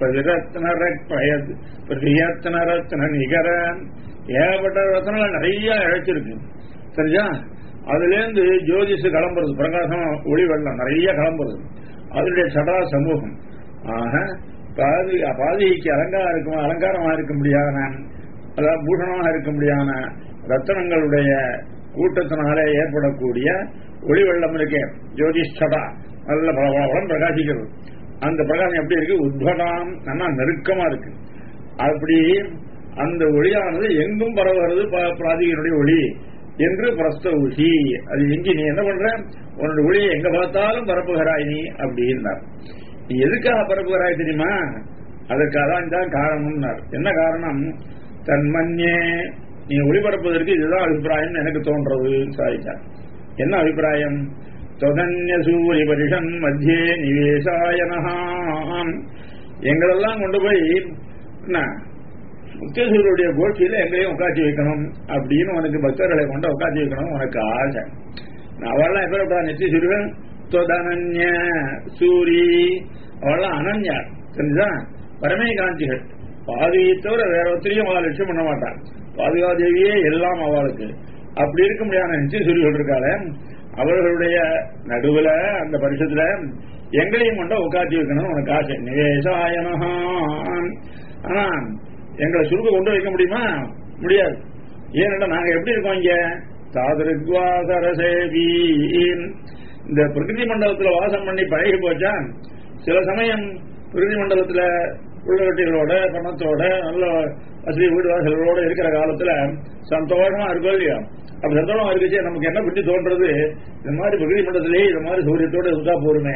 பிரதியத்தன ரத்ன நிகர ஏகப்பட்ட ரத்தனங்கள் நிறைய இழைச்சிருக்கு சரியா அதுல இருந்து ஜோதிஷு கிளம்புறது பிரகாசம் ஒளி வெள்ளம் நிறைய கிளம்புறது அதனுடைய சடா சமூகம் ஆக பாதி பாதிகைக்கு அலங்காரம் இருக்கும் அலங்காரமா இருக்க முடியாத அதாவது பூஷணமாக இருக்க முடியாத ரத்தனங்களுடைய கூட்டத்தினாலே ஏற்படக்கூடிய ஒளி வெள்ளம் இருக்கே ஜோதிஷடா நல்ல பலபலம் பிரகாசிக்கிறது அந்த பிரகாசம் எப்படி இருக்கு உத்படாம் நல்லா நெருக்கமா இருக்கு அப்படி அந்த ஒளியானது எங்கும் பரவுகிறது பிராதிகனுடைய ஒளி என்று பிரஸ்த ஊசி அது எங்க நீ என்ன பண்ற உன்னோட ஒளியை எங்க பார்த்தாலும் பரப்புகிறாய் நீ அப்படின்னார் நீ எதுக்காக பரப்புகிறாய் தெரியுமா அதற்காக தான் காரணம்னார் என்ன காரணம் தன்மன்யே நீ ஒளிபரப்புவதற்கு இதுதான் அபிப்பிராயம் எனக்கு தோன்றது சாதிச்சார் என்ன அபிப்பிராயம் தொதன்ய சூரிய பரிஷன் மத்தியே நிவேசாயனஹாம் எங்களெல்லாம் கொண்டு போய் என்ன முத்தேஸ்வருடைய கோஷ்டியில எங்களையும் உட்காந்து வைக்கணும் அப்படின்னு உனக்கு பக்தர்களை கொண்டு உட்காந்து வைக்கணும் உனக்கு ஆசை அவள்லாம் எப்படா நித்தியசூரியன் தொதனன்ய சூரி அவள்லாம் அனன்யா தெரிஞ்சா பரமே காந்திகள் பாதுகையை தவிர வேற ஒருத்தரையும் அவள் லட்சியம் பண்ண மாட்டான் பாதுகாதேவியே எல்லாம் அவளுக்கு அப்படி இருக்க முடியாத நித்தியசூரிகள் இருக்காளே அவர்களுடைய நடுவுல அந்த பரிசத்துல எங்களையும் கொண்ட உட்காந்து வைக்கணும் உனக்கு ஆசை நிவேசாயனஹா ஆனா எங்களை சுருக்க கொண்டு வைக்க முடியுமா முடியாது ஏனென்றா நாங்க எப்படி இருக்கோம் இங்க தாதிருக்வாசரசேவி இந்த பிரகிருதி மண்டலத்துல வாசம் பண்ணி பழகி போச்சா சில சமயம் பிரகிருதி மண்டலத்துல உள்ளவட்டிகளோட பணத்தோட நல்ல வசதி வீடு வாசல்களோட இருக்கிற காலத்துல சந்தோஷமா இருக்கோ இல்லையா அப்படி சந்தோஷமா இருக்குச்சு நமக்கு என்ன பற்றி தோன்றது இந்த மாதிரி பிரகிருதி மண்டலத்திலேயே இந்த மாதிரி சௌரியத்தோட இருந்தா போருமே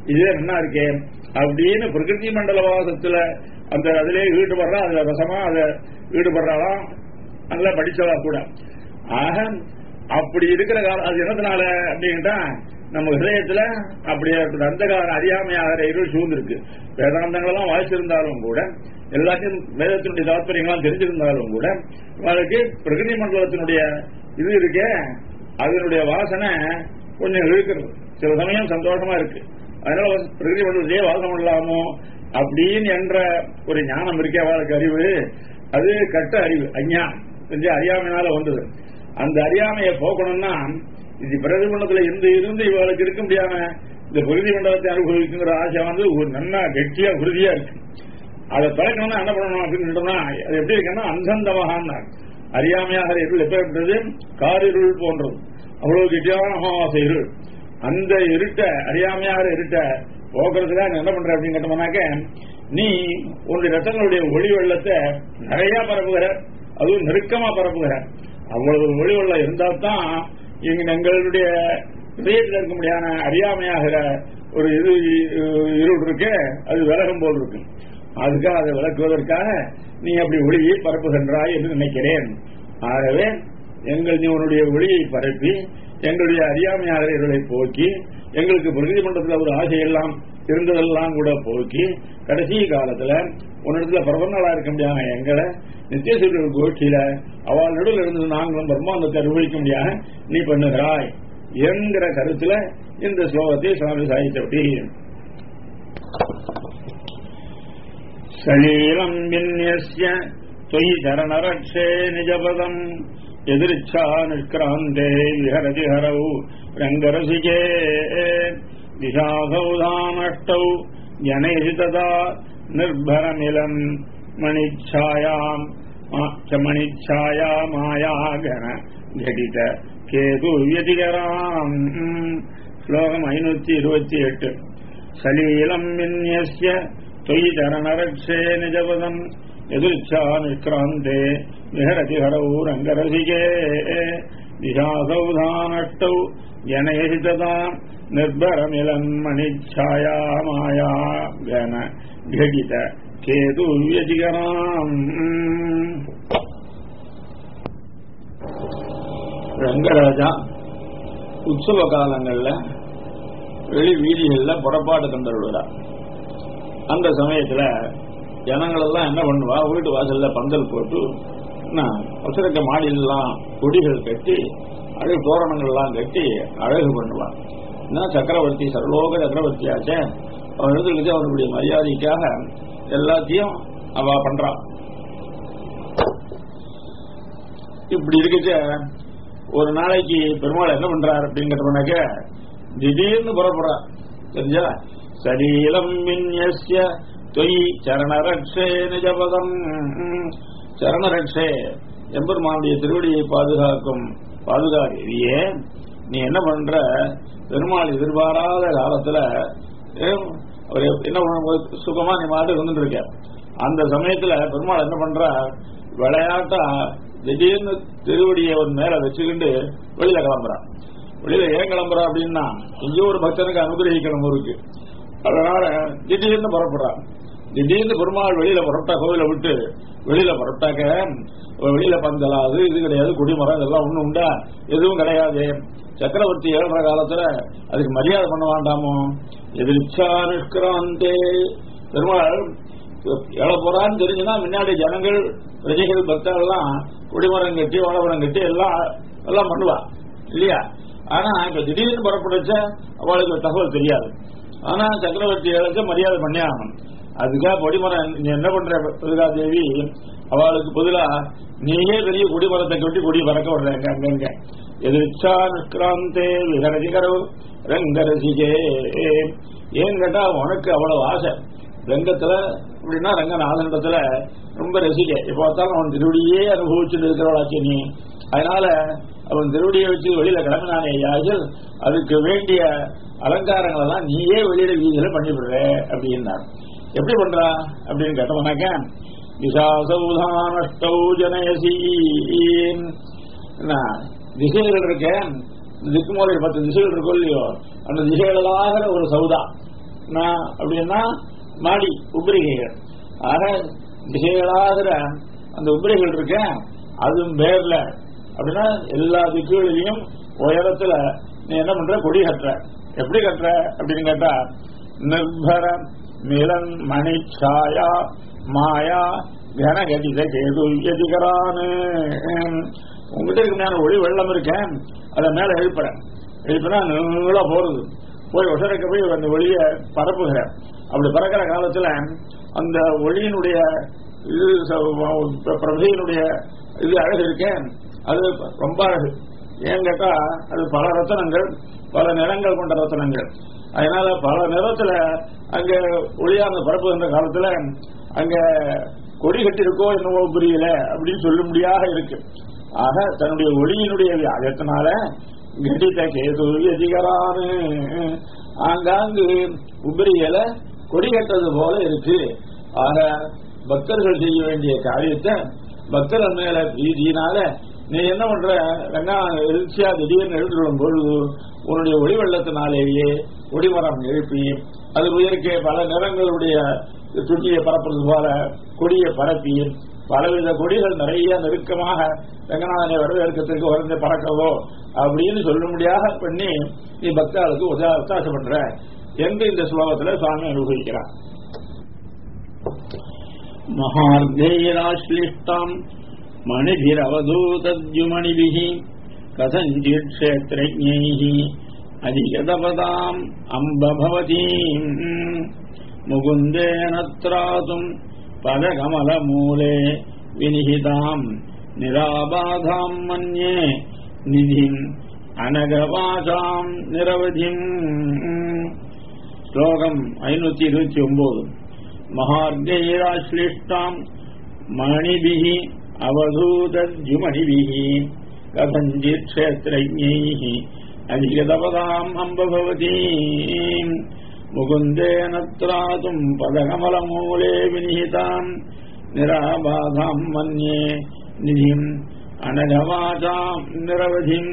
இதே என்ன இருக்கே அப்படின்னு பிரகிருதி மண்டல வாசத்துல அந்த அதிலே ஈடுபடுறா அதுல ரசமா அதை ஈடுபடுறாளாம் நல்லா படிச்சவா கூட ஆக அப்படி இருக்கிற காலம் அது என்னதுனால அப்படின்ட்டா நம்ம ஹிரதயத்துல அப்படி அந்த கால அறியாமையாகிற இருள் சூழ்ந்திருக்கு வேதாந்தங்களெல்லாம் வாசிச்சிருந்தாலும் கூட எல்லாத்தையும் வேதத்தினுடைய தாத்பரியங்களாம் தெரிஞ்சிருந்தாலும் கூட அவளுக்கு பிரகிருதி மண்டலத்தினுடைய இது இருக்கே அதனுடைய வாசனை கொஞ்சம் இழுக்கிறது சில சமயம் சந்தோஷமா இருக்கு அதனால பிரகிருதி மண்டலத்திலேயே வாசம் பண்ணலாமோ அப்படின்னு என்ற ஒரு ஞானம் இருக்கே அவளுக்கு அறிவு அது கட்ட அறிவு அஞ்ஞானம் கொஞ்சம் அறியாமையினால வந்தது அந்த அறியாமையை போக்கணும்னா இது பிரதி மண்டலத்துல இருந்து இருந்து இவளுக்கு இருக்க முடியாம இந்த பிரதி மண்டலத்தை அனுபவிக்குங்கிற ஆசை வந்து ஒரு நல்லா கெட்டியா உறுதியா இருக்கு அதை திறக்கணும்னா என்ன பண்ணணும் அப்படின்னு சொன்னா அது எப்படி இருக்குன்னா அந்தந்தவகான்னா அறியாமையாக இருள் எப்படின்றது காரிருள் போன்றது அவ்வளவு கெட்டியான அமாவாசை இருள் அந்த இருட்ட அறியாமையாக இருட்ட போக்குறதுக்காக என்ன பண்ற அப்படின்னு கேட்டோம்னாக்க நீ உன்னுடைய ரத்தங்களுடைய ஒளி வெள்ளத்தை நிறைய பரப்புகிற அதுவும் நெருக்கமா பரப்புகிற அவ்வளவு ஒளி வெள்ளம் இருந்தால்தான் இங்க எங்களுடைய இதயத்தில் இருக்க முடியாத அறியாமையாகிற ஒரு இது இருள் இருக்கு அது விலகும் போல் இருக்கு அதுக்காக அதை விளக்குவதற்காக நீ அப்படி ஒளியை பரப்புகின்றாய் என்று நினைக்கிறேன் ஆகவே எங்கள் நீ உன்னுடைய ஒளியை பரப்பி எங்களுடைய அறியாமையாக இருளை போக்கி எங்களுக்கு பிரகிருதி மண்டலத்தில் ஒரு ஆசையெல்லாம் இருந்ததெல்லாம் கூட போக்கி கடைசி காலத்துல உன்னிடத்துல பிரபந்தங்களா இருக்க முடியாத எங்களை நித்திய கோஷ்டியில அவள் நடுவில் இருந்து நாங்களும் பிரம்மாண்டத்தை அனுபவிக்க முடியாத நீ பண்ணுகிறாய் என்கிற கருத்துல இந்த ஸ்லோகத்தை சுவாமி சாதித்தபடி சலீலம் விநியஸ்ய தொயி சரணரக்ஷே நிஜபதம் எதிர்ச்சா நிஷ்கிராந்தே விஹரதி ஹரௌ ரங்கரசிகே திசாசௌதானஷ்டௌ ஜனேசி ததா நிர்பரமிலம் மணிச்சாயாம் மணிச்சாயா மாயாகன घटित கேது व्यतिकराम् श्लोकम् ऐनूति இருபத்தி எட்டு சலீலம் விநியஸ்ய தொயி சரணரக்ஷே நிஜபதம் எதிர்ச்சா நிஷ்கிராந்தே விஹரதி ஹரௌ ரங்கரசிகே திசாசௌதானஷ்டௌ ஜனயசி ததா நிர்பரமிலன் மணிச்சாயா மாயா கன घटित கேது व्यतिकराम् ரங்கராஜா உற்சவ காலங்கள்ல வெளி வீதிகள்ல புறப்பாடு கண்டருள்ளார் அந்த சமயத்துல ஜனங்கள் எல்லாம் என்ன பண்ணுவா வீட்டு வாசல்ல பந்தல் போட்டு அவசரக்க மாடியெல்லாம் கொடிகள் கட்டி அழகு தோரணங்கள்லாம் கட்டி அழகு பண்ணுவான் என்ன சக்கரவர்த்தி சர்லோக சக்கரவர்த்தியாச்சே அவன் எழுதுக்கு அவனுடைய மரியாதைக்காக எல்லாத்தையும் அவ பண்றான் இப்படி இருக்குச்ச ஒரு நாளைக்கு பெருமாள் என்ன பண்றார் அப்படின்னு கேட்டோம்னாக்க திடீர்னு புறப்படுறார் தெரிஞ்சா சரீலம் விநியஸ்ய தொய் சரணரக்ஷே நிஜபதம் சரணரக்ஷே எம்பெருமானுடைய திருவடியை பாதுகாக்கும் பாதுகாதேவியே நீ என்ன பண்ற பெருமாள் எதிர்பாராத காலத்துல அவர் என்ன பண்ண சுகமா நீ மாட்டு இருந்துட்டு இருக்க அந்த சமயத்துல பெருமாள் என்ன பண்ற விளையாட்டா திடீர்னு திருவடியை ஒரு மேல வச்சுக்கிட்டு வெளியில கிளம்புறான் வெளியில ஏன் கிளம்புறா அப்படின்னா எங்கேயோ ஒரு பக்தனுக்கு அனுகிரகிக்கணும் இருக்கு அதனால திடீர்னு புறப்படுறான் திடீர்னு பெருமாள் வெளியில புறப்பட்டா கோவில விட்டு வெளியில புறப்பட்டாக்க வெளியில பந்தலாது இது கிடையாது குடிமரம் இதெல்லாம் ஒண்ணு உண்டா எதுவும் கிடையாது சக்கரவர்த்தி ஏழ்ற காலத்துல அதுக்கு மரியாதை பண்ண வேண்டாமோ எதிர்ச்சா நிஷ்கிராந்தே பெருமாள் எழ போறான்னு தெரிஞ்சுன்னா முன்னாடி ஜனங்கள் பிரஜைகள் பக்தர்கள்லாம் குடிமரம் கட்டி வாழமரம் கட்டி எல்லாம் எல்லாம் பண்ணுவா இல்லையா ஆனா இப்ப திடீர்னு புறப்படுச்ச அவளுக்கு தகவல் தெரியாது ஆனா சக்கரவர்த்தி ஏழுக்கு மரியாதை பண்ணி ஆகணும் அதுக்காக கொடிமரம் நீ என்ன பண்ற துர்கா தேவி அவளுக்கு பதிலா நீயே பெரிய குடிமரத்தை கட்டி குடி பறக்க விடுறாங்க அங்கங்க எதிர்ச்சா நிஷ்கிராந்தே விகரசிகரவு ரங்கரசிகே ஏன் கேட்டா உனக்கு அவ்வளவு ஆசை ரங்கத்துல அப்படின்னா ரங்கநாதனிடத்துல ரொம்ப ரசிக்க எப்ப பார்த்தாலும் அவன் திருவடியே அனுபவிச்சுட்டு இருக்கிறவளாச்சு நீ அதனால அவன் திருவடியை வச்சு வெளியில கிளம்பினானே யாஜல் அதுக்கு வேண்டிய அலங்காரங்கள் எல்லாம் நீயே வெளியில வீதியில பண்ணிவிடுற அப்படின்னார் எப்படி பண்றா அப்படின்னு கேட்டோம்னாக்க திசாசௌதானஷ்டௌ ஜனயசி திசைகள் இருக்க திக்குமோலை பத்து திசைகள் இருக்கும் இல்லையோ அந்த திசைகளாகிற ஒரு சௌதா நான் அப்படின்னா மாடி உபரிகைகள் ஆக திசைகளாகிற அந்த உபரிகள் இருக்க அதுவும் பேர்ல அப்படின்னா எல்லா திக்குகளிலையும் உயரத்துல நீ என்ன பண்ற கொடி கட்டுற எப்படி கட்டுற அப்படின்னு கேட்டா நிர்பர மிலன் மணி சாயா மாயா கனகதித கேது எதிகரானு உங்ககிட்ட இருக்க மேல ஒளி வெள்ளம் இருக்கேன் அதை மேல எழுப்புறேன் எழுப்பினா நீளா போறது போய் ஒசரக்க போய் அந்த ஒளிய பரப்புகிற அப்படி பறக்கிற காலத்துல அந்த ஒளியினுடைய இது ச- பிரபையினுடைய இது அழகு இருக்கேன் அது ரொம்ப அழகு ஏன் கேட்டா அது பல ரத்தனங்கள் பல நிறங்கள் கொண்ட ரத்தனங்கள் அதனால பல நிறத்துல அங்க ஒளியாங்க பரப்புகின்ற காலத்துல அங்க கொடி கட்டிருக்கோ என்னவோ புரியல அப்படின்னு சொல்லும்படியாக இருக்கு ஆக தன்னுடைய ஒளியினுடைய வியாஜத்தினால கடித கேது எதிகரானு ஆங்காங்கு உபரியல கொடி கட்டுறது போல இருக்கு ஆக பக்தர்கள் செய்ய வேண்டிய காரியத்தை பக்தர்கள் மேல பிரீதியினால நீ என்ன பண்ற ரங்கா எழுச்சியா திடீர்னு எழுந்துள்ளும் பொழுது உன்னுடைய ஒளி வெள்ளத்தினாலேயே ஒளிமரம் எழுப்பி அது உயர்க்கே பல நிறங்களுடைய துட்டியை பரப்புறது போல கொடியை பரப்பி பலவித கொடிகள் நிறைய நெருக்கமாக ரங்கநாதனை வரவேற்கத்திற்கு வரந்து பறக்கவோ அப்படின்னு சொல்லும்படியாக பண்ணி நீ பக்தாளுக்கு உதா ஒத்தாசை பண்ற என்று இந்த ஸ்லோகத்துல சுவாமி அனுபவிக்கிறார் महार्घैराश्लिष्टाम् मणिभिरवधूतद्युमणिभिः कथञ्चित् क्षेत्रज्ञैः अधिगतपदाम् अम्ब भवतीम् मुकुन्देन त्रातुम् पदकमलमूले विनिहिताम् निराबाधाम् मन्ये निधिम् अनघवाचाम् निरवधिम् श्लोकम् ऐनूति இருபத்தி ஒன்பது महार्गैराश्लिष्टाम् मणिभिः अवधूतद्युमणिभिः कथञ्चित् क्षेत्रज्ञैः अधिगतपदाम् अम्ब भवती मुकुन्देन त्रातुम् पदकमलमूले विनिहिताम् निराबाधाम् मन्ये निधिम् अनघवाचाम् निरवधिम्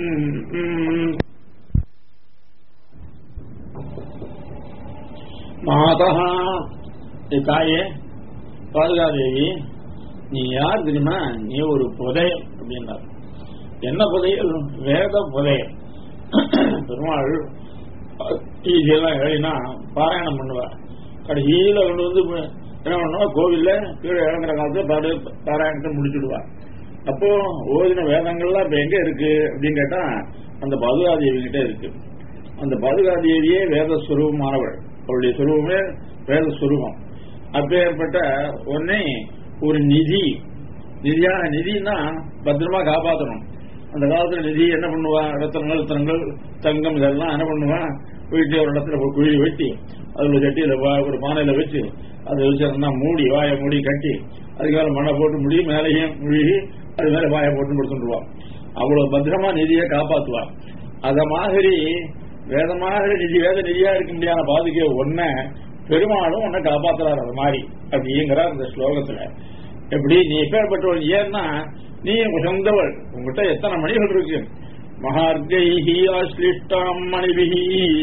மாதா தாயே பாதுகாதேவி நீ யார் தெரியுமா நீ ஒரு புதையல் அப்படின்னார் என்ன புதையல் வேத புதையல் பெருமாள் இதெல்லாம் எழுதினா பாராயணம் பண்ணுவா கடைசியில கொண்டு வந்து என்ன பண்ணுவா கோவில்ல கீழே இறங்குற காலத்துல பாடு பாராயணத்தை முடிச்சுடுவா அப்போ ஓதின வேதங்கள்லாம் இப்ப எங்க இருக்கு அப்படின்னு கேட்டா அந்த பாதுகாதேவி கிட்ட இருக்கு அந்த பாதுகாதேவியே வேத சுரூபமானவள் அவளுடைய சுரூபமே வேத சுரூபம் அப்பேற்பட்ட ஒன்னே ஒரு நிதி நிதியான நிதினா பத்திரமா காப்பாற்றணும் அந்த காலத்துல நிதி என்ன பண்ணுவா ரத்தனங்கள் ரத்தனங்கள் தங்கம் இதெல்லாம் என்ன பண்ணுவா வீட்டு ஒரு இடத்துல ஒரு குழி வெட்டி அதுல சட்டியில வா- ஒரு பானையில வச்சு அதை வச்சு மூடி வாயை மூடி கட்டி அதுக்கு மேல மண்ணை போட்டு முடி மேலேயும் முழுகி அது மேல வாயை போட்டு கொடுத்துருவா அவ்வளவு பத்திரமா நிதியை காப்பாத்துவா அத மாதிரி வேத மாதிரி நிதி வேத நிதியா இருக்க முடியாத பாதுகை ஒன்ன பெருமாளும் உன்னை காப்பாத்துறாரு அது மாதிரி அப்படிங்கிறார் இந்த ஸ்லோகத்துல எப்படி நீ எப்பேற்பட்டவள் ஏன்னா நீ உசந்தவள் உங்ககிட்ட எத்தனை மணிகள் இருக்கு மகார்கைஹி ஆஸ்லிஷ்டாம் மணிபிஹி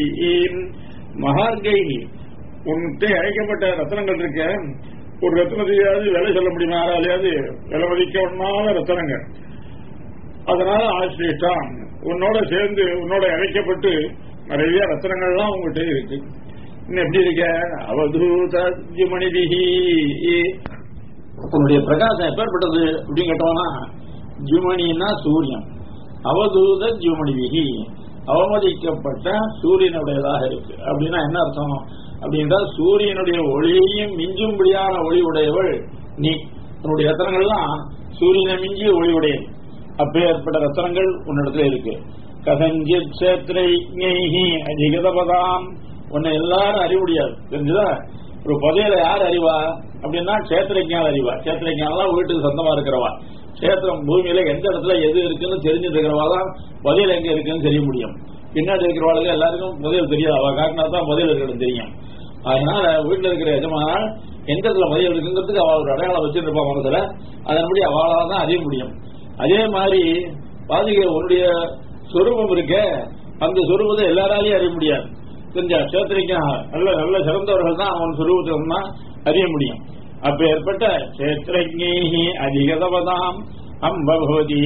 மகார்கைஹி உன்கிட்ட அழைக்கப்பட்ட ரத்தனங்கள் இருக்க ஒரு ரத்னத்தையாவது விலை சொல்ல முடியுமா யாராலையாவது விலை மதிக்க ஒண்ணாத ரத்தனங்கள் அதனால ஆசிரியிட்டான் உன்னோட சேர்ந்து உன்னோட இணைக்கப்பட்டு நிறைய ரத்தனங்கள்லாம் உங்ககிட்ட இருக்கு இன்னும் எப்படி இருக்க அவதூத ஜுமணிதிஹி உன்னுடைய பிரகாசம் எப்பேற்பட்டது அப்படின்னு கேட்டோம்னா ஜுமணின்னா சூரியன் அவதூத ஜுமணிதிஹி அவமதிக்கப்பட்ட சூரியனுடையதாக இருக்கு அப்படின்னா என்ன அர்த்தம் அப்படின்றா சூரியனுடைய ஒளியையும் மிஞ்சும்படியான ஒளி உடையவள் நீ உன்னுடைய ரத்தனங்கள்லாம் சூரியனை மிஞ்சிய ஒளி உடையது அப்பேற்பட்ட ரத்தனங்கள் உன்னிடத்துல இருக்கு கதஞ்சித் சேத்திரை அதிகதபதாம் உன்னை எல்லாரும் அறிய முடியாது தெரிஞ்சுதா ஒரு புதையல யார் அறிவா அப்படின்னா சேத்திரைஞான அறிவா சேத்திரைஞானெல்லாம் வீட்டுக்கு சொந்தமா இருக்கிறவா சேத்திரம் பூமியில எந்த இடத்துல எது இருக்குன்னு தெரிஞ்சுட்டு இருக்கிறவா தான் புதையல் எங்க இருக்குன்னு தெரிய முடியும் பின்னாடி இருக்கிறவாளுக்கு எல்லாருக்கும் புதையல் தெரியாது அவ காட்டினா தான் புதையல் இருக்கிறது தெரியும் அதனால வீட்டுல இருக்கிற எஜமானால் எந்த இடத்துல புதையல் இருக்குங்கிறதுக்கு அவள் ஒரு அடையாளம் வச்சிருப்பா மனசுல அதன்படி அவளால தான் அறிய முடியும் அதே மாதிரி பாதிக்க உன்னுடைய சொரூபம் இருக்க அந்த சொரூபத்தை எல்லாராலையும் அறிய முடியாது தெரிஞ்ச கஷேத்திரிக்கா நல்ல நல்ல சிறந்தவர்கள் தான் அவன் சுரூபத்தை அறிய முடியும் அப்ப ஏற்பட்ட கஷேத்திரஜி அதிகதவதாம் அம்பபவதி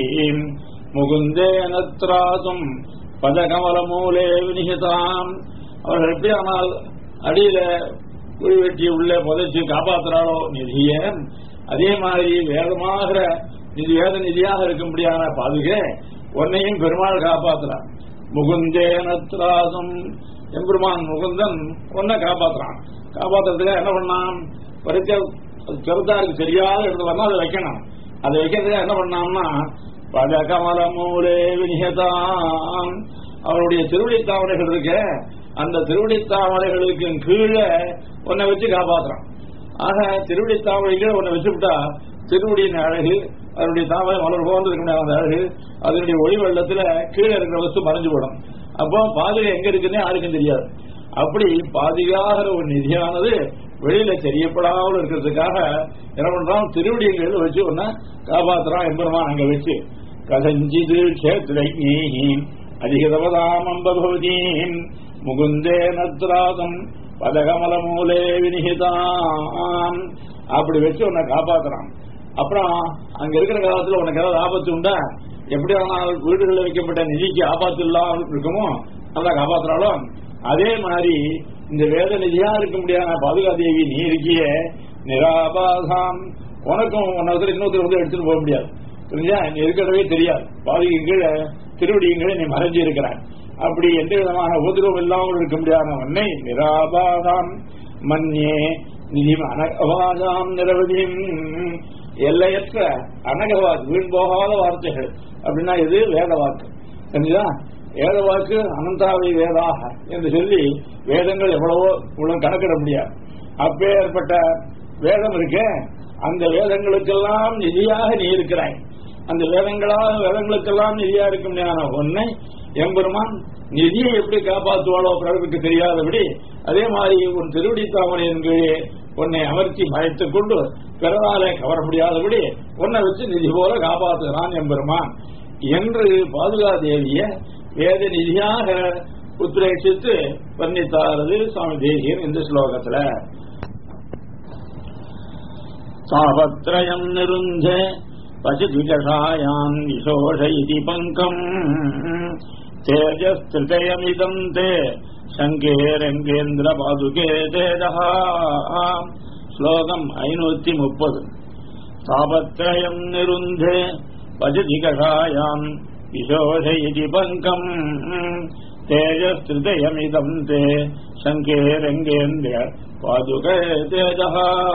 முகுந்தேனத்ராதும் பதகமல மூலே வினிகிதாம் அவர்கள் எப்படி ஆனால் அடியில குழி வெட்டி உள்ளே புதைச்சு காப்பாத்துறாளோ நிதிய அதே மாதிரி வேதமாகிற நிதி வேத நிதியாக இருக்கும்படியான பாதுகே உன்னையும் பெருமாள் காப்பாத்துறான் முகுந்தேனத்ராதும் எம்பெருமான் முகுந்தன் உன்னை காப்பாத்துறான் காப்பாத்துறதுக்கு என்ன பண்ணான் பறிச்ச கருத்தாருக்கு சரியாக எடுத்து வரணும் அதை வைக்கணும் அதை வைக்கிறதுக்கு என்ன பண்ணாம்னா பதகமல மூலே வினிகதான் அவருடைய திருவடி தாமரைகள் இருக்க அந்த திருவடி தாமரைகளுக்கு கீழே உன்னை வச்சு காப்பாத்துறான் ஆக திருவடி தாமரைகள் உன்னை வச்சுவிட்டா திருவடியின் அழகு அதனுடைய தாமரை மலர் போன்று இருக்க அந்த அழகு அதனுடைய ஒளி வெள்ளத்துல கீழே இருக்கிற வஸ்து மறைஞ்சு போடும் அப்போ பாதுகை எங்க இருக்குன்னே யாருக்கும் தெரியாது அப்படி பாதுகாகிற ஒரு நிதியானது வெளியில தெரியப்படாமல் இருக்கிறதுக்காக என்ன பண்றான் திருவடிகள் வச்சு ஒன்ன காப்பாத்துறான் எம்பெருமான் அங்க வச்சு கதஞ்சிது கஷேத்ரஜீ அதிகதவதாம் அம்பபவதீம் முகுந்தே நத்ராதம் பதகமல மூலே வினிகிதாம் அப்படி வச்சு உன்னை காப்பாத்துறான் அப்புறம் அங்க இருக்கிற காலத்துல உனக்கு ஏதாவது ஆபத்து உண்டா எப்படி ஆனால் வீடுகளில் வைக்கப்பட்ட நிதிக்கு ஆபத்து இல்லாமல் இருக்குமோ நல்லா காப்பாத்துறாளோ அதே மாதிரி இந்த வேத நிதியா இருக்க முடியாத பாதுகாதேவி நீ இருக்கிய நிராபாதாம் உனக்கும் ஒன்னொருத்தர் இன்னொருத்தர் வந்து எடுத்துட்டு போக முடியாது புரிஞ்சா நீ இருக்கிறதவே தெரியாது பாதுகை கீழே திருவடியின் கீழே நீ மறைஞ்சு இருக்கிறாய் அப்படி எந்த விதமான உபதிரவம் இல்லாமல் இருக்க முடியாத உன்னை நிராபாதாம் மன்யே நிதி அனகவாதாம் நிரவதியும் எல்லையற்ற அனகவாத் வீண் போகாத வார்த்தைகள் அப்படின்னா இது வேத வாக்கு தெரிஞ்சா வேத வாக்கு அனந்தாவை வேதாக என்று சொல்லி வேதங்கள் எவ்வளவோ இவ்வளவு கணக்கிட முடியாது அப்பேற்பட்ட வேதம் இருக்க அந்த வேதங்களுக்கெல்லாம் நிதியாக நீ இருக்கிறாய் அந்த வேதங்களாக வேதங்களுக்கெல்லாம் நிதியா இருக்க முடியாத ஒன்னை எம்பெருமான் நிதியை எப்படி காப்பாற்றுவாளோ பிறருக்கு தெரியாதபடி அதே மாதிரி உன் திருவடி தாமரையின் கீழே உன்னை அமர்த்தி மறைத்துக் கொண்டு பிறராலே கவர முடியாதபடி உன்னை வச்சு நிதி போல காப்பாற்றுகிறான் எம்பெருமான் என்று பாதுகாதேவிய வேத நிதியாக உத்ரேஷித்து வர்ணித்தாரது சுவாமி தேசியன் இந்த ஸ்லோகத்துல தாபத்ரயம் நிருந்த பசிதிகஷாயான் விசோஷ இதி பங்கம் தேஜஸ்திருதயமிதம் தே சங்கே ரங்கேந்திர பாதுகே தேஜா ஸ்லோகம் ஐநூத்தி முப்பது தாபத்ரயம் நிருந்தே பஜதிகஷாயாம் விசோஷ இதி பங்கம் தேஜஸ்திருதயமிதம் தே சங்கே ரங்கேந்திர பாதுகே தேஜா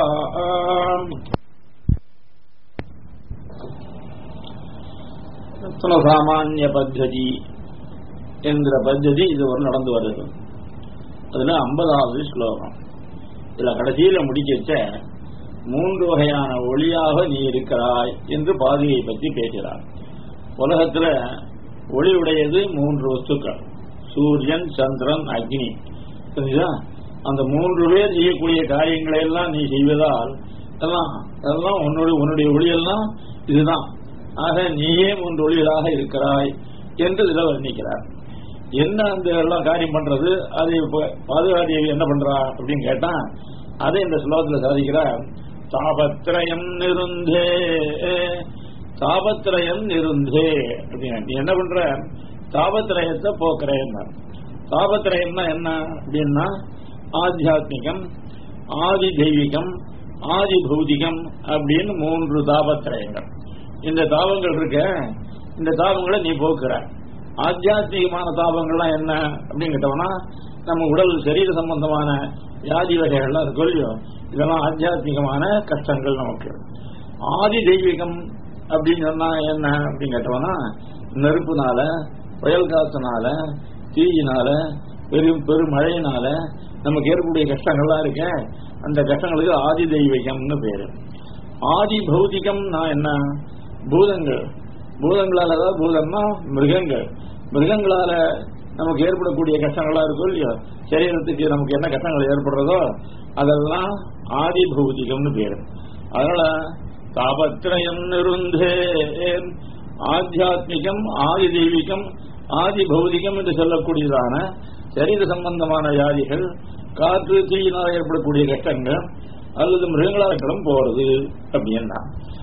சாமானிய பத்ததி என்கிற பத்ததி இது ஒரு நடந்து வருது அதுல ஐம்பதாவது ஸ்லோகம் இதுல கடைசியில முடிக்க மூன்று வகையான ஒளியாக நீ இருக்கிறாய் என்று பாதியை பற்றி பேசுகிறார் உலகத்துல ஒளி உடையது மூன்று வஸ்துக்கள் சூரியன் சந்திரன் அக்னி புரியுதா அந்த மூன்று பேர் செய்யக்கூடிய காரியங்களை எல்லாம் நீ செய்வதால் எல்லாம் அதெல்லாம் உன்னுடைய உன்னுடைய ஒளியெல்லாம் இதுதான் ஆக நீயே மூன்று ஒளிகளாக இருக்கிறாய் என்று இதில் வர்ணிக்கிறார் என்ன அந்த எல்லாம் காரியம் பண்றது அது பாதுகாதேவி என்ன பண்றா அப்படின்னு கேட்டா அதை இந்த ஸ்லோகத்தில் சாதிக்கிறார் தாபத்திரயம் நிருந்தே தாபத்திரயம் நிருந்தே அப்படின்னு நீ என்ன பண்ற தாபத்திரயத்தை போக்குறேன் தாபத்திரயம்னா என்ன அப்படின்னா ஆத்தியாத்மிகம் ஆதி தெய்வீகம் ஆதி பௌதிகம் அப்படின்னு மூன்று தாபத்திரயங்கள் இந்த தாபங்கள் இருக்க இந்த தாபங்களை நீ போக்குற ஆத்தியாத்மிகமான தாபங்கள்லாம் என்ன அப்படின்னு கேட்டோம்னா நம்ம உடல் சரீர சம்பந்தமான வியாதி வகைகள்லாம் இருக்கு இல்லையோ இதெல்லாம் ஆத்தியாத்மிகமான கஷ்டங்கள் நமக்கு ஆதி தெய்வீகம் அப்படின்னு சொன்னா என்ன அப்படின்னு கேட்டோம்னா நெருப்புனால புயல் காத்துனால தீயினால பெரும் பெருமழையினால நமக்கு ஏற்படக்கூடிய கஷ்டங்கள்லாம் இருக்க அந்த கஷ்டங்களுக்கு ஆதி தெய்வீகம்னு பேரு ஆதி பௌதிகம்னா என்ன பூதங்கள் பூதங்களால அதாவது பூதம்னா மிருகங்கள் மிருகங்களால நமக்கு ஏற்படக்கூடிய கஷ்டங்களா இருக்கும் இல்லையோ சரீரத்துக்கு நமக்கு என்ன கஷ்டங்கள் ஏற்படுறதோ அதெல்லாம் ஆதி பௌதிகம்னு பேரு அதனால தாபத்திரயம் நிருந்தே ஆத்தியாத்மிகம் ஆதி தெய்வீகம் ஆதி பௌதிகம் என்று சொல்லக்கூடியதான சரீர சம்பந்தமான வியாதிகள் காற்று தீயினால் ஏற்படக்கூடிய கஷ்டங்கள் அல்லது மிருகங்களாலும் போறது அப்படின்னா